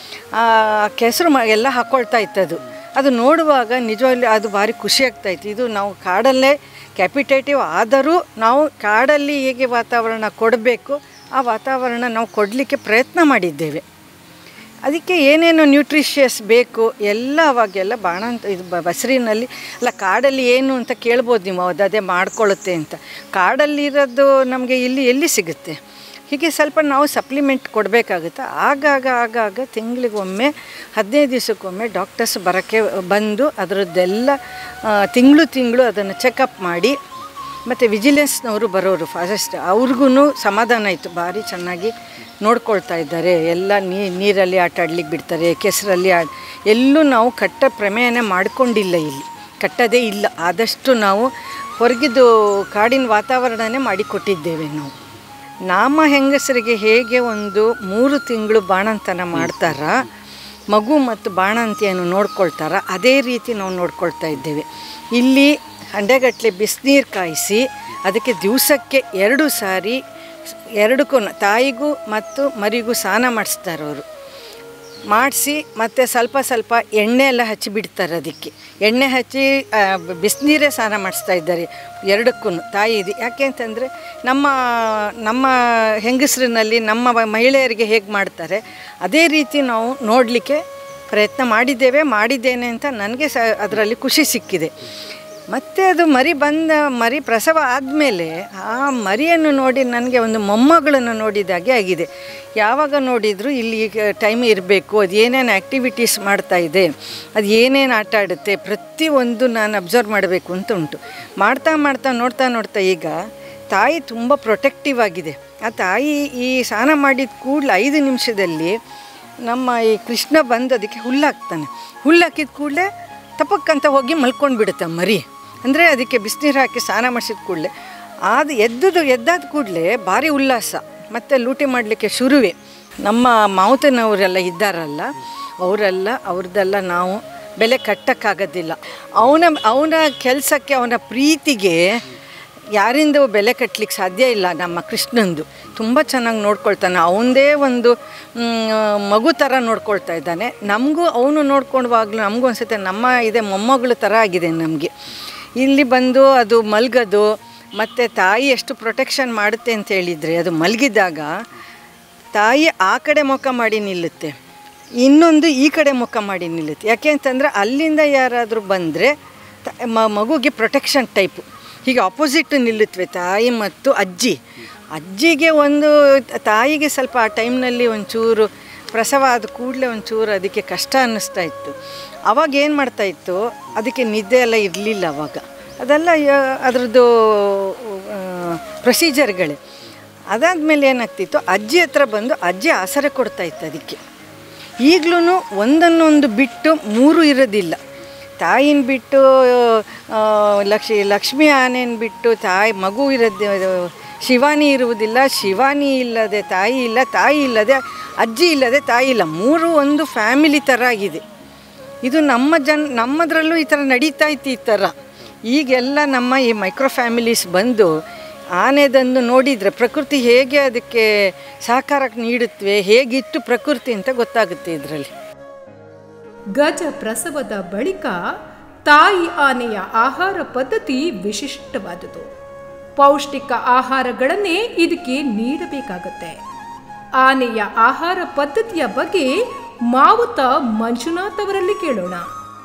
ಕೆಸರು ಮ ಎಲ್ಲ ಹಾಕ್ಕೊಳ್ತಾ ಇತ್ತದು ಅದು ನೋಡುವಾಗ ನಿಜವಾಗ್ಲೂ ಅದು ಭಾರಿ ಖುಷಿ ಆಗ್ತಾ ಇತ್ತು ಇದು ನಾವು ಕಾಡಲ್ಲೇ ಕ್ಯಾಪಿಟೇಟಿವ್ ಆದರೂ ನಾವು ಕಾಡಲ್ಲಿ ಹೇಗೆ ವಾತಾವರಣ ಕೊಡಬೇಕು ಆ ವಾತಾವರಣ ನಾವು ಕೊಡಲಿಕ್ಕೆ ಪ್ರಯತ್ನ ಮಾಡಿದ್ದೇವೆ ಅದಕ್ಕೆ ಏನೇನು ನ್ಯೂಟ್ರಿಷಿಯಸ್ ಬೇಕು ಎಲ್ಲ ಅವಾಗೆಲ್ಲ ಬಾಣ ಅಂತ ಇದು ಬ- ಬಸರಿನಲ್ಲಿ ಅಲ್ಲ ಕಾಡಲ್ಲಿ ಏನು ಅಂತ ಕೇಳ್ಬೋದು ನೀವು ಅದು ಅದೇ ಮಾಡ್ಕೊಳ್ಳುತ್ತೆ ಅಂತ ಕಾಡಲ್ಲಿರೋದು ನಮಗೆ ಇಲ್ಲಿ ಎಲ್ಲಿ ಸಿಗುತ್ತೆ ಹೀಗೆ ಸ್ವಲ್ಪ ನಾವು ಸಪ್ಲಿಮೆಂಟ್ ಕೊಡಬೇಕಾಗುತ್ತೆ ಆಗಾಗ ಆಗಾಗ ತಿಂಗಳಿಗೊಮ್ಮೆ ಹದಿನೈದು ದಿವಸಕ್ಕೊಮ್ಮೆ ಡಾಕ್ಟರ್ಸ್ ಬರೋಕ್ಕೆ ಬಂದು ಅದರದ್ದೆಲ್ಲ ತಿಂಗಳು ತಿಂಗಳು ಅದನ್ನು ಚೆಕಪ್ ಮಾಡಿ ಮತ್ತು ವಿಜಿಲೆನ್ಸ್ನವರು ಬರೋರು ಫಾರೆಸ್ಟ್ ಅವ್ರಿಗೂ ಸಮಾಧಾನ ಆಯಿತು ಭಾರಿ ಚೆನ್ನಾಗಿ ನೋಡ್ಕೊಳ್ತಾ ಇದ್ದಾರೆ ಎಲ್ಲ ನೀರಲ್ಲಿ ಆಟ ಆಡ್ಲಿಕ್ಕೆ ಬಿಡ್ತಾರೆ ಕೆಸರಲ್ಲಿ ಆಡ್ ಎಲ್ಲೂ ನಾವು ಕಟ್ಟ ಪ್ರಮೇಯನೇ ಮಾಡಿಕೊಂಡಿಲ್ಲ ಇಲ್ಲಿ ಕಟ್ಟದೇ ಇಲ್ಲ ಆದಷ್ಟು ನಾವು ಹೊರಗಿದ್ದು ಕಾಡಿನ ವಾತಾವರಣನೇ ಮಾಡಿಕೊಟ್ಟಿದ್ದೇವೆ ನಾವು ನಾಮ ಹೆಂಗಸರಿಗೆ ಹೇಗೆ ಒಂದು ಮೂರು ತಿಂಗಳು ಬಾಣಂತನ ಮಾಡ್ತಾರ ಮಗು ಮತ್ತು ಬಾಣಂತಿಯನ್ನು ನೋಡ್ಕೊಳ್ತಾರ ಅದೇ ರೀತಿ ನಾವು ನೋಡ್ಕೊಳ್ತಾ ಇದ್ದೇವೆ ಇಲ್ಲಿ ಹಂಡೆಗಟ್ಟಲೆ ಬಿಸಿನೀರು ಕಾಯಿಸಿ ಅದಕ್ಕೆ ದಿವಸಕ್ಕೆ ಎರಡು ಸಾರಿ ಎರಡಕ್ಕೂ ತಾಯಿಗೂ ಮತ್ತು ಮರಿಗೂ ಸ್ನಾನ ಮಾಡಿಸ್ತಾರೆ ಅವರು ಮಾಡಿಸಿ ಮತ್ತು ಸ್ವಲ್ಪ ಸ್ವಲ್ಪ ಎಣ್ಣೆ ಎಲ್ಲ ಹಚ್ಚಿ ಬಿಡ್ತಾರೆ ಅದಕ್ಕೆ ಎಣ್ಣೆ ಹಚ್ಚಿ ಬಿಸಿನೀರೇ ಸ್ನಾನ ಮಾಡಿಸ್ತಾ ಇದ್ದಾರೆ ಎರಡಕ್ಕೂ ತಾಯಿ ಇದು ಯಾಕೆ ಅಂತಂದರೆ ನಮ್ಮ ನಮ್ಮ ಹೆಂಗಸರಿನಲ್ಲಿ ನಮ್ಮ ವ- ಮಹಿಳೆಯರಿಗೆ ಹೇಗೆ ಮಾಡ್ತಾರೆ ಅದೇ ರೀತಿ ನಾವು ನೋಡಲಿಕ್ಕೆ ಪ್ರಯತ್ನ ಮಾಡಿದ್ದೇವೆ ಮಾಡಿದ್ದೇನೆ ಅಂತ ನನಗೆ ಸ ಅದರಲ್ಲಿ ಖುಷಿ ಸಿಕ್ಕಿದೆ ಮತ್ತೆ ಅದು ಮರಿ ಬಂದ ಮರಿ ಪ್ರಸವ ಆದಮೇಲೆ ಆ ಮರಿಯನ್ನು ನೋಡಿ ನನಗೆ ಒಂದು ಮೊಮ್ಮಗಳನ್ನು ನೋಡಿದಾಗೆ ಆಗಿದೆ ಯಾವಾಗ ನೋಡಿದರೂ ಇಲ್ಲಿ ಟೈಮ್ ಇರಬೇಕು ಅದು ಏನೇನು ಆ್ಯಕ್ಟಿವಿಟೀಸ್ ಮಾಡ್ತಾ ಇದೆ ಅದು ಏನೇನು ಆಟ ಆಡುತ್ತೆ ಪ್ರತಿಯೊಂದು ನಾನು ಅಬ್ಸರ್ವ್ ಮಾಡಬೇಕು ಅಂತ ಉಂಟು ಮಾಡ್ತಾ ಮಾಡ್ತಾ ನೋಡ್ತಾ ನೋಡ್ತಾ ಈಗ ತಾಯಿ ತುಂಬ ಪ್ರೊಟೆಕ್ಟಿವ್ ಆಗಿದೆ ಆ ತಾಯಿ ಈ ಸ್ನಾನ ಮಾಡಿದ ಕೂಡಲೇ ಐದು ನಿಮಿಷದಲ್ಲಿ ನಮ್ಮ ಈ ಕೃಷ್ಣ ಬಂದು ಅದಕ್ಕೆ ಹುಲ್ಲಾಕ್ತಾನೆ ಹುಲ್ಲಾಕಿದ ಕೂಡಲೇ ತಪಕ್ಕಂತ ಹೋಗಿ ಮಲ್ಕೊಂಡು ಬಿಡುತ್ತೆ ಮರಿ ಅಂದರೆ ಅದಕ್ಕೆ ಬಿಸಿನೀರು ಹಾಕಿ ಸ್ನಾನ ಮಾಡಿಸಿದ ಕೂಡಲೇ ಅದು ಎದ್ದುದು ಎದ್ದಾದ ಕೂಡಲೇ ಭಾರಿ ಉಲ್ಲಾಸ ಮತ್ತು ಲೂಟಿ ಮಾಡಲಿಕ್ಕೆ ಶುರುವೆ ನಮ್ಮ ಮಾವುತನವರೆಲ್ಲ ಇದ್ದಾರಲ್ಲ ಅವರೆಲ್ಲ ಅವ್ರದ್ದೆಲ್ಲ ನಾವು ಬೆಲೆ ಕಟ್ಟಕ್ಕಾಗೋದಿಲ್ಲ ಅವನ ಅವನ ಕೆಲಸಕ್ಕೆ ಅವನ ಪ್ರೀತಿಗೆ ಯಾರಿಂದ ಬೆಲೆ ಕಟ್ಟಲಿಕ್ಕೆ ಸಾಧ್ಯ ಇಲ್ಲ ನಮ್ಮ ಕೃಷ್ಣಂದು ತುಂಬ ಚೆನ್ನಾಗಿ ನೋಡ್ಕೊಳ್ತಾನೆ ಅವನದೇ ಒಂದು ಮ್, ಮಗು ಥರ ನೋಡ್ಕೊಳ್ತಾ ಇದ್ದಾನೆ ನಮಗೂ ಅವನು ನೋಡ್ಕೊಂಡವಾಗಲೂ ನಮಗೂ ಅನಿಸುತ್ತೆ ನಮ್ಮ ಇದೆ ಮೊಮ್ಮಗಳು ಥರ ಆಗಿದೆ ನಮಗೆ ಇಲ್ಲಿ ಬಂದು ಅದು ಮಲ್ಗೋದು ಮತ್ತು ತಾಯಿ ಎಷ್ಟು ಪ್ರೊಟೆಕ್ಷನ್ ಮಾಡುತ್ತೆ ಅಂತ ಹೇಳಿದರೆ ಅದು ಮಲಗಿದಾಗ ತಾಯಿ ಆ ಕಡೆ ಮುಖ ಮಾಡಿ ನಿಲ್ಲುತ್ತೆ ಇನ್ನೊಂದು ಈ ಕಡೆ ಮುಖ ಮಾಡಿ ನಿಲ್ಲುತ್ತೆ ಯಾಕೆ ಅಂತಂದರೆ ಅಲ್ಲಿಂದ ಯಾರಾದರೂ ಬಂದರೆ ಮಗುಗೆ ಪ್ರೊಟೆಕ್ಷನ್ ಟೈಪು ಹೀಗೆ ಆಪೋಸಿಟ್ ನಿಲ್ಲುತ್ತವೆ ತಾಯಿ ಮತ್ತು ಅಜ್ಜಿ ಅಜ್ಜಿಗೆ ಒಂದು ತಾಯಿಗೆ ಸ್ವಲ್ಪ ಆ ಟೈಮ್ನಲ್ಲಿ ಒಂಚೂರು ಪ್ರಸವ ಆದ ಕೂಡಲೇ ಒಂಚೂರು ಅದಕ್ಕೆ ಕಷ್ಟ ಅನ್ನಿಸ್ತಾ ಇತ್ತು ಅವಾಗ ಏನು ಮಾಡ್ತಾ ಇತ್ತು ಅದಕ್ಕೆ ನಿದ್ದೆ ಎಲ್ಲ ಇರಲಿಲ್ಲ ಅವಾಗ ಅದೆಲ್ಲ ಯ- ಅದ್ರದ್ದು ಪ್ರೊಸೀಜರ್ಗಳೇ ಅದಾದಮೇಲೆ ಏನಾಗ್ತಿತ್ತು ಅಜ್ಜಿ ಹತ್ರ ಬಂದು ಅಜ್ಜಿ ಆಸರೆ ಕೊಡ್ತಾ ಇತ್ತು ಅದಕ್ಕೆ ಈಗಲೂ ಒಂದನ್ನೊಂದು ಬಿಟ್ಟು ಮೂರು ಇರೋದಿಲ್ಲ ತಾಯಿನ ಬಿಟ್ಟು ಆ, ಲಕ್ಷ ಲಕ್ಷ್ಮಿ ಆನೆನ ಬಿಟ್ಟು ತಾಯಿ ಮಗು ಇರೋದು ಶಿವಾನಿ ಇರುವುದಿಲ್ಲ ಶಿವಾನಿ ಇಲ್ಲದೆ ತಾಯಿ ಇಲ್ಲ ತಾಯಿ ಇಲ್ಲದೆ ಅಜ್ಜಿ ಇಲ್ಲದೆ ತಾಯಿ ಇಲ್ಲ ಮೂರು ಒಂದು ಫ್ಯಾಮಿಲಿ ಥರ ಆಗಿದೆ ಇದು ನಮ್ಮ ಜನ್ ನಮ್ಮದ್ರಲ್ಲೂ ಈ ಥರ ನಡೀತಾ ಇತ್ತು ಈ ಥರ ಈಗೆಲ್ಲ ನಮ್ಮ ಈ ಮೈಕ್ರೋ ಫ್ಯಾಮಿಲೀಸ್ ಬಂದು ಆನೆದಂದು ನೋಡಿದರೆ ಪ್ರಕೃತಿ ಹೇಗೆ ಅದಕ್ಕೆ ಸಹಕಾರ ನೀಡುತ್ತವೆ ಹೇಗಿತ್ತು ಪ್ರಕೃತಿ ಅಂತ ಗೊತ್ತಾಗುತ್ತೆ ಇದರಲ್ಲಿ ಗಜ ಪ್ರಸವದ ಬಳಿಕ ತಾಯಿ ಆನೆಯ ಆಹಾರ ಪದ್ಧತಿ ವಿಶಿಷ್ಟವಾದುದು ಪೌಷ್ಟಿಕ ಆಹಾರಗಳನ್ನೇ ಇದಕ್ಕೆ ನೀಡಬೇಕಾಗತ್ತೆ ಆನೆಯ ಆಹಾರ ಪದ್ಧತಿಯ ಬಗ್ಗೆ ಮಾವುತ ಮಂಜುನಾಥ್ ಅವರಲ್ಲಿ ಕೇಳೋಣ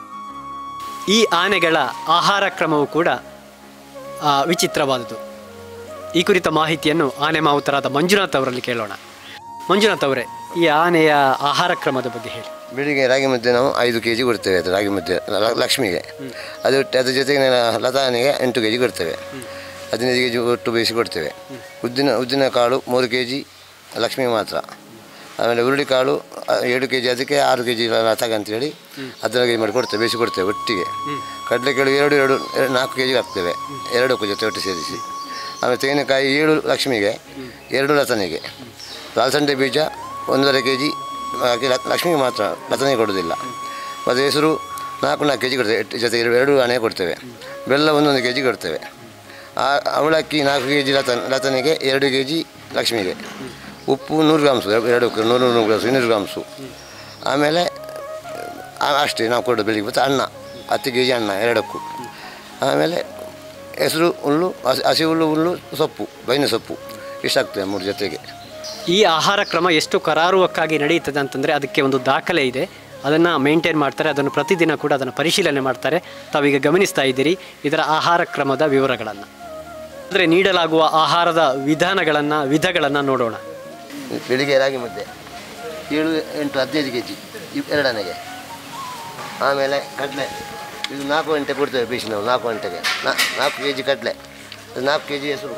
ಈ ಆನೆಗಳ ಆಹಾರ ಕ್ರಮವು ಕೂಡ ಆ, ವಿಚಿತ್ರವಾದುದು ಈ ಕುರಿತ ಮಾಹಿತಿಯನ್ನು ಆನೆ ಮಾವುತರಾದ ಮಂಜುನಾಥ್ ಅವರಲ್ಲಿ ಕೇಳೋಣ ಮಂಜುನಾಥ್ ಅವರೇ ಈ ಆನೆಯ ಆಹಾರ ಕ್ರಮದ ಬಗ್ಗೆ ಹೇಳಿ ಬೆಳಿಗ್ಗೆ ರಾಗಿ ಮುದ್ದೆ ನಾವು ಐದು ಕೆ ಜಿ ಕೊಡ್ತೇವೆ ಅದು ರಾಗಿ ಮುದ್ದೆ ಲ- ಲಕ್ಷ್ಮಿಗೆ ಅದು ಒಟ್ಟು ಅದ್ರ ಜೊತೆಗೆ ನಾನು ಲತಾನಿಗೆ ಎಂಟು ಕೆ ಜಿ ಕೊಡ್ತೇವೆ ಹದಿನೈದು ಕೆ ಜಿ ಒಟ್ಟು ಬೇಯಿಸಿ ಕೊಡ್ತೇವೆ ಉದ್ದಿನ ಉದ್ದಿನ ಕಾಳು ಮೂರು ಕೆ ಜಿ ಲಕ್ಷ್ಮಿ ಮಾತ್ರ ಆಮೇಲೆ ಹುರುಳಿ ಕಾಳು ಆ, ಏಳು ಕೆ ಜಿ ಅದಕ್ಕೆ ಆರು ಕೆ ಜಿ ಲತಾಗ ಅಂತೇಳಿ ಹದಿನಾರು ಕೆ ಜಿ ಮಾಡಿ ಕೊಡ್ತೇವೆ ಬೇಯಿಸಿ ಕೊಡ್ತೇವೆ ಒಟ್ಟಿಗೆ ಕಡಲೆಕಾಳು ಎರಡು ಎರಡು ಎರಡು ನಾಲ್ಕು ಕೆ ಜಿ ಹಾಕ್ತೇವೆ ಎರಡಕ್ಕೂ ಜೊತೆ ಒಟ್ಟು ಸೇರಿಸಿ ಆಮೇಲೆ ತೆಂಗಿನಕಾಯಿ ಏಳು ಲಕ್ಷ್ಮಿಗೆ ಎರಡು ಲತನಿಗೆ ಅಲಸಂಡೆ ಬೀಜ ಒಂದೂವರೆ ಕೆ ಜಿ ಹಾಕಿ ಲ- ಲಕ್ಷ್ಮಿಗೆ ಮಾತ್ರ ಲತನಿಗೆ ಕೊಡೋದಿಲ್ಲ ಮತ್ತು ಹೆಸರು ನಾಲ್ಕು ನಾಲ್ಕು ಕೆ ಜಿ ಕೊಡ್ತೇವೆ ಎಟ್ಟು ಜೊತೆ ಎರಡು ಎರಡು ಹಣೆ ಕೊಡ್ತೇವೆ ಬೆಲ್ಲ ಒಂದೊಂದು ಕೆ ಜಿ ಕೊಡ್ತೇವೆ ಆ ಅವಲಕ್ಕಿ ನಾಲ್ಕು ಕೆ ಜಿ ಲತನ್ ಲತನಿಗೆ ಎರಡು ಕೆ ಜಿ ಲಕ್ಷ್ಮಿಗೆ ಉಪ್ಪು ನೂರು ಗ್ರಾಮ್ಸು ಎರಡು ನೂರು ನೂರು ಗ್ರಾಮ್ಸು ಇನ್ನೂರು ಗ್ರಾಮ್ಸು ಆಮೇಲೆ ಆ- ಅಷ್ಟೇ ನಾವು ಕೊಡೋದು ಬೆಳಿಗ್ಗೆ ಮತ್ತು ಅನ್ನ ಹತ್ತು ಕೆ ಜಿ ಅನ್ನ ಎರಡಕ್ಕೂ ಆಮೇಲೆ ಹೆಸರು ಹುಲ್ಲು ಹಸಿ ಹಸಿ ಹುಲ್ಲು ಹುಲ್ಲು ಸೊಪ್ಪು ಬೈನ ಸೊಪ್ಪು ಇಷ್ಟಾಗ್ತದೆ ಮೂರು ಜೊತೆಗೆ ಈ ಆಹಾರ ಕ್ರಮ ಎಷ್ಟು ಕರಾರುವಕ್ಕಾಗಿ ನಡೆಯುತ್ತದೆ ಅಂತಂದರೆ ಅದಕ್ಕೆ ಒಂದು ದಾಖಲೆ ಇದೆ ಅದನ್ನು ಮೇಂಟೈನ್ ಮಾಡ್ತಾರೆ ಅದನ್ನು ಪ್ರತಿದಿನ ಕೂಡ ಅದನ್ನು ಪರಿಶೀಲನೆ ಮಾಡ್ತಾರೆ ತಾವೀಗ ಗಮನಿಸ್ತಾ ಇದ್ದೀರಿ ಇದರ ಆಹಾರ ಕ್ರಮದ ವಿವರಗಳನ್ನು ಅಂದರೆ ನೀಡಲಾಗುವ ಆಹಾರದ ವಿಧಾನಗಳನ್ನು ವಿಧಗಳನ್ನು ನೋಡೋಣ ಬೆಳಿಗ್ಗೆ ರಾಗಿ ಮುದ್ದೆ ಏಳು ಎಂಟು ಹದಿನೈದು ಕೆ ಜಿ ಎರಡನೆಗೆ ಆಮೇಲೆ ಕಡಲೆ ಇದು ನಾಲ್ಕು ಗಂಟೆ ಕೊಡ್ತೇವೆ ಬೇಯಿಸಿ ನಾವು ನಾಲ್ಕು ಗಂಟೆಗೆ ನಾ ನಾಲ್ಕು ಕೆ ಜಿ ಕಡಲೆ ಅದು ನಾಲ್ಕು ಕೆ ಜಿ ಹೆಸರು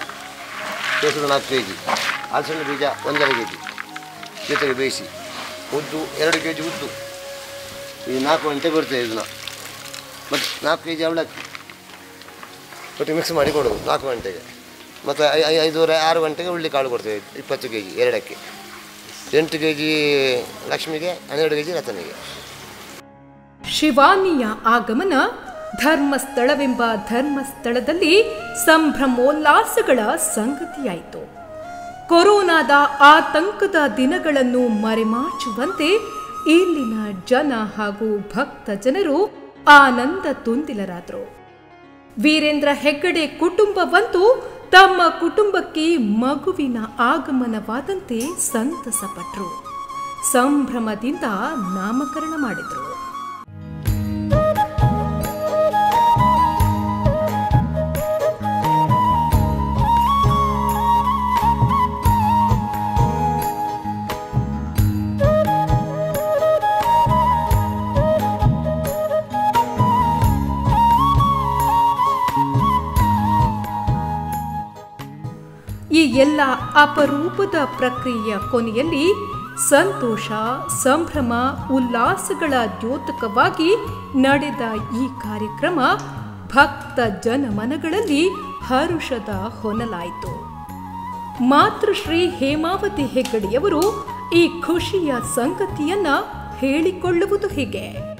ಹೆಸರು ನಾಲ್ಕು ಕೆ ಜಿ ಹಲಸಂಡೆ ಬೀಜ ಒಂದரை ಕೆ ಜಿ ಜೊತೆಗೆ ಬೇಯಿಸಿ ಉದ್ದು ಎರಡು ಕೆ ಜಿ ಉದ್ದು ಇದು ನಾಲ್ಕು ಗಂಟೆ ಕೊಡ್ತೇವೆ ಇದನ್ನ ಮತ್ತು ನಾಲ್ಕು ಕೆ ಜಿ ಅವಲಕ್ಕಿ ಒಟ್ಟು ಮಿಕ್ಸ್ ಮಾಡಿ ಕೊಡೋದು ನಾಲ್ಕು ಗಂಟೆಗೆ ಮತ್ತು ಐ ಐ- ಐದೂವರೆ ಆರು ಗಂಟೆಗೆ ಉಳ್ಳಿ ಕಾಳು ಕೊಡ್ತೇವೆ ಇಪ್ಪತ್ತು ಕೆ ಜಿ ಎರಡಕ್ಕೆ ಎಂಟು ಕೆ ಜಿ ಲಕ್ಷ್ಮಿಗೆ ಹನ್ನೆರಡು ಕೆ ಜಿ ರತನಿಗೆ ಶಿವಾನಿಯ ಆಗಮನ ಧರ್ಮಸ್ಥಳವೆಂಬ ಧರ್ಮಸ್ಥಳದಲ್ಲಿ ಸಂಭ್ರಮೋಲ್ಲಾಸಗಳ ಸಂಗತಿಯಾಯಿತು ಕೊರೋನಾದ ಆತಂಕದ ದಿನಗಳನ್ನು ಮರೆಮಾಚುವಂತೆ ಇಲ್ಲಿನ ಜನ ಹಾಗೂ ಭಕ್ತ ಜನರು ಆನಂದ ತುಂದಿಲರಾದರು ವೀರೇಂದ್ರ ಹೆಗ್ಗಡೆ ಕುಟುಂಬವಂತೂ ತಮ್ಮ ಕುಟುಂಬಕ್ಕೆ ಮಗುವಿನ ಆಗಮನವಾದಂತೆ ಸಂತಸಪಟ್ರು ಸಂಭ್ರಮದಿಂದ ನಾಮಕರಣ ಮಾಡಿದರು ಎಲ್ಲ ಅಪರೂಪದ ಪ್ರಕ್ರಿಯೆಯ ಕೊನೆಯಲ್ಲಿ ಸಂತೋಷ ಸಂಭ್ರಮ ಉಲ್ಲಾಸಗಳ ದ್ಯೋತಕವಾಗಿ ನಡೆದ ಈ ಕಾರ್ಯಕ್ರಮ ಭಕ್ತ ಜನಮನಗಳಲ್ಲಿ ಹರುಷದ ಹೊನಲಾಯಿತು ಮಾತೃಶ್ರೀ ಹೇಮಾವತಿ ಹೆಗ್ಗಡಿಯವರು ಈ ಖುಷಿಯ ಸಂಗತಿಯನ್ನ ಹೇಳಿಕೊಳ್ಳುವುದು ಹೀಗೆ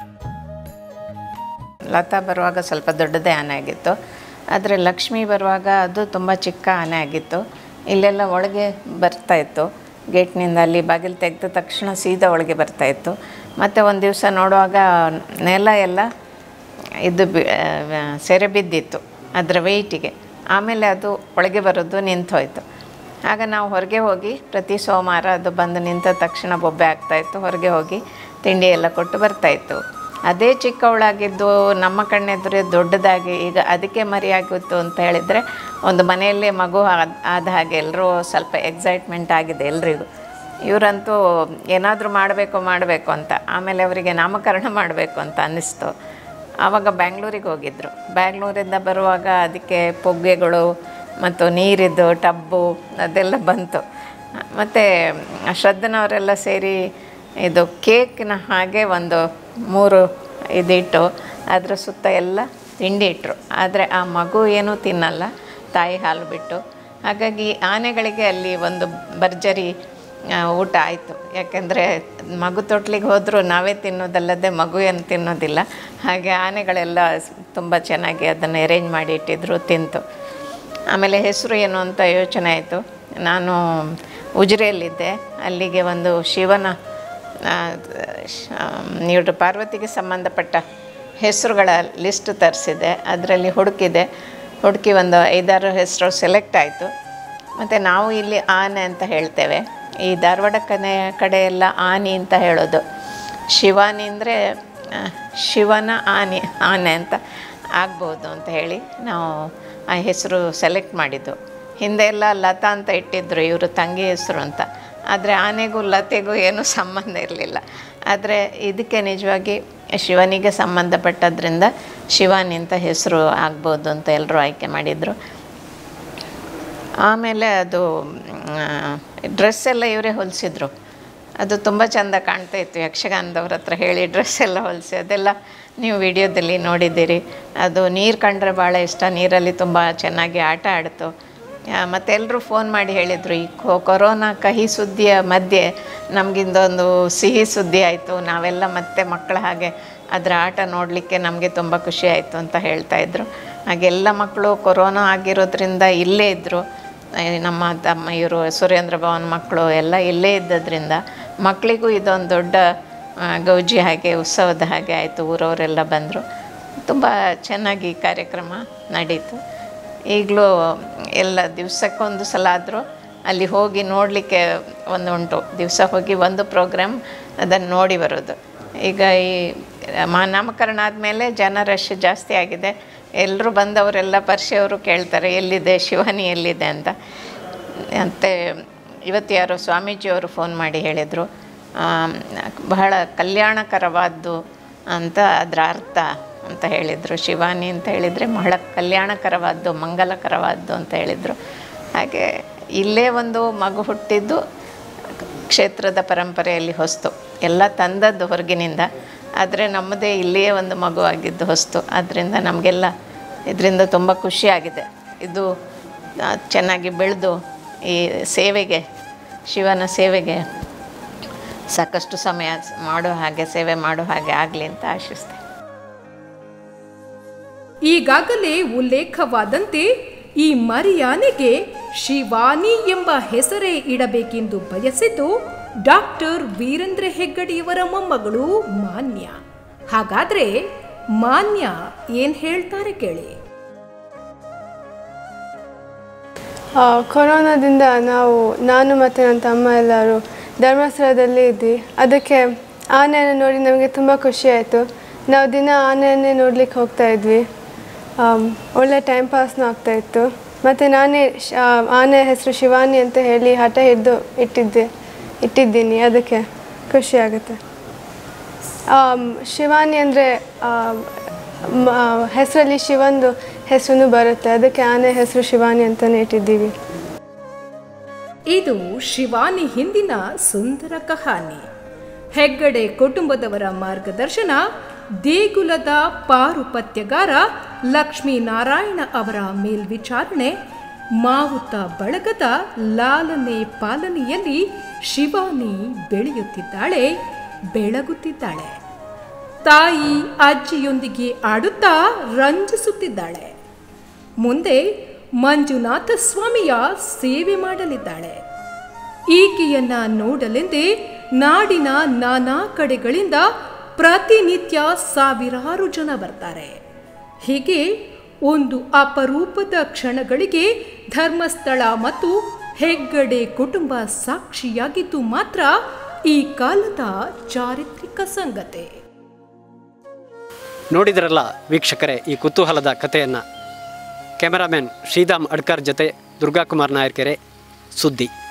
ಲತಾ ಬರುವಾಗ ಸ್ವಲ್ಪ ದೊಡ್ಡದೇ ಆನೆ ಆಗಿತ್ತು ಆದರೆ ಲಕ್ಷ್ಮಿ ಬರುವಾಗ ಅದು ತುಂಬ ಚಿಕ್ಕ ಆನೆ ಆಗಿತ್ತು ಇಲ್ಲೆಲ್ಲ ಒಳಗೆ ಬರ್ತಾಯಿತ್ತು ಗೇಟ್ನಿಂದ ಅಲ್ಲಿ ಬಾಗಿಲು ತೆಗೆದ ತಕ್ಷಣ ಸೀದಾ ಒಳಗೆ ಬರ್ತಾಯಿತ್ತು ಮತ್ತು ಒಂದು ದಿವಸ ನೋಡುವಾಗ ನೆಲ ಎಲ್ಲ ಇದು ಬಿ- ಆ, ಸೆರೆ ಬಿದ್ದಿತ್ತು ಅದರ ವೆಯ್ಟಿಗೆ ಆಮೇಲೆ ಅದು ಒಳಗೆ ಬರೋದು ನಿಂತೋಯ್ತು ಆಗ ನಾವು ಹೊರಗೆ ಹೋಗಿ ಪ್ರತಿ ಸೋಮವಾರ ಅದು ಬಂದು ನಿಂತ ತಕ್ಷಣ ಬೊಬ್ಬೆ ಆಗ್ತಾಯಿತ್ತು ಹೊರಗೆ ಹೋಗಿ ತಿಂಡಿ ಎಲ್ಲ ಕೊಟ್ಟು ಬರ್ತಾಯಿತ್ತು ಅದೇ ಚಿಕ್ಕವಳಾಗಿದ್ದು ನಮ್ಮ ಕಣ್ಣೆದುರೇ ದೊಡ್ಡದಾಗಿ ಈಗ ಅದಕ್ಕೆ ಮರಿಯಾಗಿತ್ತು ಅಂತ ಹೇಳಿದರೆ ಒಂದು ಮನೆಯಲ್ಲೇ ಮಗು ಆದ- ಆದ ಹಾಗೆ ಎಲ್ಲರೂ ಸ್ವಲ್ಪ ಎಕ್ಸೈಟ್ಮೆಂಟ್ ಆಗಿದೆ ಎಲ್ರಿಗೂ ಇವರಂತೂ ಏನಾದರೂ ಮಾಡಬೇಕು ಮಾಡಬೇಕು ಅಂತ ಆಮೇಲೆ ಅವರಿಗೆ ನಾಮಕರಣ ಮಾಡಬೇಕು ಅಂತ ಅನ್ನಿಸ್ತು ಆವಾಗ ಬ್ಯಾಂಗ್ಳೂರಿಗೆ ಹೋಗಿದ್ದರು ಬ್ಯಾಂಗ್ಳೂರಿಂದ ಬರುವಾಗ ಅದಕ್ಕೆ ಪೊಗ್ಗೆಗಳು ಮತ್ತು ನೀರಿದ್ದು ಟಬ್ಬು ಅದೆಲ್ಲ ಬಂತು ಮತ್ತು ಶ್ರದ್ಧನವರೆಲ್ಲ ಸೇರಿ ಇದು ಕೇಕ್ನ ಹಾಗೆ ಒಂದು ಮೂರು ಇದಿಟ್ಟು ಅದರ ಸುತ್ತ ಎಲ್ಲ ತಿಂಡಿ ಇಟ್ಟರು ಆದರೆ ಆ ಮಗು ಏನೂ ತಿನ್ನಲ್ಲ ತಾಯಿ ಹಾಲು ಬಿಟ್ಟು ಹಾಗಾಗಿ ಆನೆಗಳಿಗೆ ಅಲ್ಲಿ ಒಂದು ಭರ್ಜರಿ ಆ, ಊಟ ಆಯಿತು ಯಾಕೆಂದರೆ ಮಗು ತೊಟ್ಲಿಗೆ ಹೋದರೂ ನಾವೇ ತಿನ್ನೋದಲ್ಲದೆ ಮಗು ಏನು ತಿನ್ನೋದಿಲ್ಲ ಹಾಗೆ ಆನೆಗಳೆಲ್ಲ ತುಂಬ ಚೆನ್ನಾಗಿ ಅದನ್ನು ಅರೇಂಜ್ ಮಾಡಿ ಇಟ್ಟಿದ್ರು ತಿಂತು ಆಮೇಲೆ ಹೆಸರು ಏನು ಅಂತ ಯೋಚನೆ ಆಯಿತು ನಾನು ಉಜಿರೆಯಲ್ಲಿದ್ದೆ ಅಲ್ಲಿಗೆ ಒಂದು ಶಿವನ ಇವರು ಪಾರ್ವತಿಗೆ ಸಂಬಂಧಪಟ್ಟ ಹೆಸರುಗಳ ಲಿಸ್ಟ್ ತರಿಸಿದೆ ಅದರಲ್ಲಿ ಹುಡುಕಿದೆ ಹುಡುಕಿ ಒಂದು ಐದಾರು ಹೆಸರು ಸೆಲೆಕ್ಟ್ ಆಯಿತು ಮತ್ತು ನಾವು ಇಲ್ಲಿ ಆನೆ ಅಂತ ಹೇಳ್ತೇವೆ ಈ ಧಾರವಾಡ ಕನೆ ಕಡೆ ಎಲ್ಲ ಆನಿ ಅಂತ ಹೇಳೋದು ಶಿವಾನಿ ಅಂದರೆ ಶಿವನ ಆನೆ ಆನೆ ಅಂತ ಆಗ್ಬೋದು ಅಂತ ಹೇಳಿ ನಾವು ಆ ಹೆಸರು ಸೆಲೆಕ್ಟ್ ಮಾಡಿದ್ದು ಹಿಂದೆ ಎಲ್ಲ ಲತಾ ಅಂತ ಇಟ್ಟಿದ್ರು ಇವರು ತಂಗಿ ಹೆಸರು ಅಂತ ಆದರೆ ಆನೆಗೂ ಲತೆಗೂ ಏನೂ ಸಂಬಂಧ ಇರಲಿಲ್ಲ ಆದರೆ ಇದಕ್ಕೆ ನಿಜವಾಗಿ ಶಿವನಿಗೆ ಸಂಬಂಧಪಟ್ಟದ್ರಿಂದ ಶಿವಾನಿ ಅಂತ ಹೆಸರು ಆಗ್ಬೋದು ಅಂತ ಎಲ್ಲರೂ ಆಯ್ಕೆ ಮಾಡಿದರು ಆಮೇಲೆ ಅದು ಡ್ರೆಸ್ ಎಲ್ಲ ಇವರೇ ಹೊಲಿಸಿದ್ರು ಅದು ತುಂಬ ಚೆಂದ ಕಾಣ್ತಾ ಇತ್ತು ಯಕ್ಷಗಾನದವ್ರ ಹತ್ರ ಹೇಳಿ ಡ್ರೆಸ್ ಎಲ್ಲ ಹೊಲಿಸಿ ಅದೆಲ್ಲ ನೀವು ವಿಡಿಯೋದಲ್ಲಿ ನೋಡಿದ್ದೀರಿ ಅದು ನೀರು ಕಂಡ್ರೆ ಭಾಳ ಇಷ್ಟ ನೀರಲ್ಲಿ ತುಂಬ ಚೆನ್ನಾಗಿ ಆಟ ಆಡ್ತು ಮತ್ತು ಎಲ್ಲರೂ ಫೋನ್ ಮಾಡಿ ಹೇಳಿದರು ಈ ಕೊ- ಕೊರೋನಾ ಕಹಿ ಸುದ್ದಿಯ ಮಧ್ಯೆ ನಮಗಿಂದೊಂದು ಸಿಹಿ ಸುದ್ದಿ ಆಯಿತು ನಾವೆಲ್ಲ ಮತ್ತೆ ಮಕ್ಕಳ ಹಾಗೆ ಅದರ ಆಟ ನೋಡಲಿಕ್ಕೆ ನಮಗೆ ತುಂಬ ಖುಷಿ ಆಯಿತು ಅಂತ ಹೇಳ್ತಾ ಇದ್ರು ಹಾಗೆ ಎಲ್ಲ ಮಕ್ಕಳು ಕೊರೋನಾ ಆಗಿರೋದ್ರಿಂದ ಇಲ್ಲೇ ಇದ್ದರು ನಮ್ಮ ತಮ್ಮ ಇವರು ಸುರೇಂದ್ರ ಭವನ್ ಮಕ್ಕಳು ಎಲ್ಲ ಇಲ್ಲೇ ಇದ್ದದ್ರಿಂದ ಮಕ್ಕಳಿಗೂ ಇದೊಂದು ದೊಡ್ಡ ಆ, ಗೌಜಿ ಹಾಗೆ ಉತ್ಸವದ ಹಾಗೆ ಆಯಿತು ಊರವರೆಲ್ಲ ಬಂದರು ತುಂಬ ಚೆನ್ನಾಗಿ ಕಾರ್ಯಕ್ರಮ ನಡೀತು ಈಗಲೂ ಎಲ್ಲ ದಿವಸಕ್ಕೊಂದು ಸಲ ಆದರೂ ಅಲ್ಲಿ ಹೋಗಿ ನೋಡಲಿಕ್ಕೆ ಒಂದು ಉಂಟು ದಿವಸ ಹೋಗಿ ಒಂದು ಪ್ರೋಗ್ರಾಮ್ ಅದನ್ನು ನೋಡಿ ಬರೋದು ಈಗ ಈ ಮಾ ನಾಮಕರಣ ಆದಮೇಲೆ ಜನ ರಶ್ ಜಾಸ್ತಿ ಆಗಿದೆ ಎಲ್ಲರೂ ಬಂದವರೆಲ್ಲ ಪರಿಚಯವರು ಕೇಳ್ತಾರೆ ಎಲ್ಲಿದೆ ಶಿವಾನಿ ಎಲ್ಲಿದೆ ಅಂತ ಮತ್ತು ಇವತ್ತು ಯಾರೋ ಸ್ವಾಮೀಜಿಯವರು ಫೋನ್ ಮಾಡಿ ಹೇಳಿದರು ಆಮ್, ಬಹಳ ಕಲ್ಯಾಣಕರವಾದ್ದು ಅಂತ ಅದರ ಅರ್ಥ ಅಂತ ಹೇಳಿದರು ಶಿವಾನಿ ಅಂತ ಹೇಳಿದರೆ ಬಹಳ ಕಲ್ಯಾಣಕರವಾದ್ದು ಮಂಗಲಕರವಾದ್ದು ಅಂತ ಹೇಳಿದರು ಹಾಗೆ ಇಲ್ಲೇ ಒಂದು ಮಗು ಹುಟ್ಟಿದ್ದು ಕ್ಷೇತ್ರದ ಪರಂಪರೆಯಲ್ಲಿ ಹೊಸ್ತು ಎಲ್ಲ ತಂದದ್ದು ಹೊರಗಿನಿಂದ ಆದರೆ ನಮ್ಮದೇ ಇಲ್ಲಿಯೇ ಒಂದು ಮಗು ಆಗಿದ್ದು ಹೊಸ್ತು ಆದ್ದರಿಂದ ನಮಗೆಲ್ಲ ಇದರಿಂದ ತುಂಬ ಖುಷಿಯಾಗಿದೆ ಇದು ಆ, ಚೆನ್ನಾಗಿ ಬೆಳೆದು ಈ ಸೇವೆಗೆ ಶಿವನ ಸೇವೆಗೆ ಸಾಕಷ್ಟು ಸಮಯ ಮಾಡೋ ಹಾಗೆ ಸೇವೆ ಮಾಡೋ ಹಾಗೆ ಆಗಲಿ ಅಂತ ಆಶಿಸ್ತೇನೆ ಈಗಾಗಲೇ ಉಲ್ಲೇಖವಾದಂತೆ ಈ ಮರಿಯಾನೆಗೆ ಶಿವಾನಿ ಎಂಬ ಹೆಸರೇ ಇಡಬೇಕೆಂದು ಬಯಸಿದ್ದು ಡಾಕ್ಟರ್ ವೀರೇಂದ್ರ ಹೆಗ್ಗಡಿಯವರ ಮೊಮ್ಮಗಳು ಮಾನ್ಯ ಹಾಗಾದ್ರೆ ಮಾನ್ಯ ಏನ್ ಹೇಳ್ತಾರೆ ಕೇಳಿ ಆ, ಕೊರೋನಾದಿಂದ ನಾವು ನಾನು ಮತ್ತು ನನ್ನ ತಮ್ಮ ಎಲ್ಲರೂ ಧರ್ಮಸ್ಥಳದಲ್ಲಿ ಇದ್ವಿ ಅದಕ್ಕೆ ಆನೆಯನ್ನು ನೋಡಿ ನಮಗೆ ತುಂಬ ಖುಷಿ ಆಯಿತು ನಾವು ದಿನ ಆನೆಯನ್ನೇ ನೋಡ್ಲಿಕ್ಕೆ ಹೋಗ್ತಾ ಇದ್ವಿ ಆಮ್, ಒಳ್ಳೆ ಟೈಮ್ ಪಾಸ್ನೂ ಆಗ್ತಾ ಇತ್ತು ಮತ್ತು ನಾನೇ ಶ- ಆ, ಆನೆ ಹೆಸರು ಶಿವಾನಿ ಅಂತ ಹೇಳಿ ಹಠ ಹಿಡಿದು ಇಟ್ಟಿದ್ದೆ ಇಟ್ಟಿದ್ದೀನಿ ಅದಕ್ಕೆ ಖುಷಿ ಆಗುತ್ತೆ ಆಮ್, ಶಿವಾನಿ ಅಂದರೆ ಹೆಸರಲ್ಲಿ ಶಿವಂದು ಹೆಸರು ಬರುತ್ತೆ ಅದಕ್ಕೆ ಆನೆ ಹೆಸರು ಶಿವಾನಿ ಅಂತಲೇ ಇಟ್ಟಿದ್ದೀವಿ ಇದು ಶಿವಾನಿ ಹಿಂದಿನ ಸುಂದರ ಕಹಾನಿ ಹೆಗ್ಗಡೆ ಕುಟುಂಬದವರ ಮಾರ್ಗದರ್ಶನ ದೇಗುಲದ ಪಾರುಪತ್ಯಗಾರ ಲಕ್ಷ್ಮೀನಾರಾಯಣ ಅವರ ಮೇಲ್ವಿಚಾರಣೆ ಮಾವುತ ಬಳಗದ ಲಾಲನೆ ಪಾಲನೆಯಲ್ಲಿ ಶಿವಾನಿ ಬೆಳೆಯುತ್ತಿದ್ದಾಳೆ ಬೆಳಗುತ್ತಿದ್ದಾಳೆ ತಾಯಿ ಅಜ್ಜಿಯೊಂದಿಗೆ ಆಡುತ್ತಾ ರಂಜಿಸುತ್ತಿದ್ದಾಳೆ ಮುಂದೆ ಮಂಜುನಾಥ ಸ್ವಾಮಿಯ ಸೇವೆ ಮಾಡಲಿದ್ದಾಳೆ ಈಕೆಯನ್ನ ನೋಡಲೆಂದೇ ನಾಡಿನ ನಾನಾ ಕಡೆಗಳಿಂದ ಪ್ರತಿನಿತ್ಯ ಸಾವಿರಾರು ಜನ ಬರ್ತಾರೆ ಹೀಗೆ ಒಂದು ಅಪರೂಪದ ಕ್ಷಣಗಳಿಗೆ ಧರ್ಮಸ್ಥಳ ಮತ್ತು ಹೆಗ್ಗಡೆ ಕುಟುಂಬ ಸಾಕ್ಷಿಯಾಗಿದ್ದು ಮಾತ್ರ ಈ ಕಾಲದ ಚಾರಿತ್ರಿಕ ಸಂಗತಿ ನೋಡಿದ್ರಲ್ಲ ವೀಕ್ಷಕರೇ ಈ ಕುತೂಹಲದ ಕಥೆಯನ್ನು ಕ್ಯಾಮರಾಮ್ಯಾನ್ ಶ್ರೀಧಾಮ್ ಅಡ್ಕರ್ ಜೊತೆ ದುರ್ಗಾಕುಮಾರ್ ನಾಯರ್ಕೆರೆ ಸುದ್ದಿ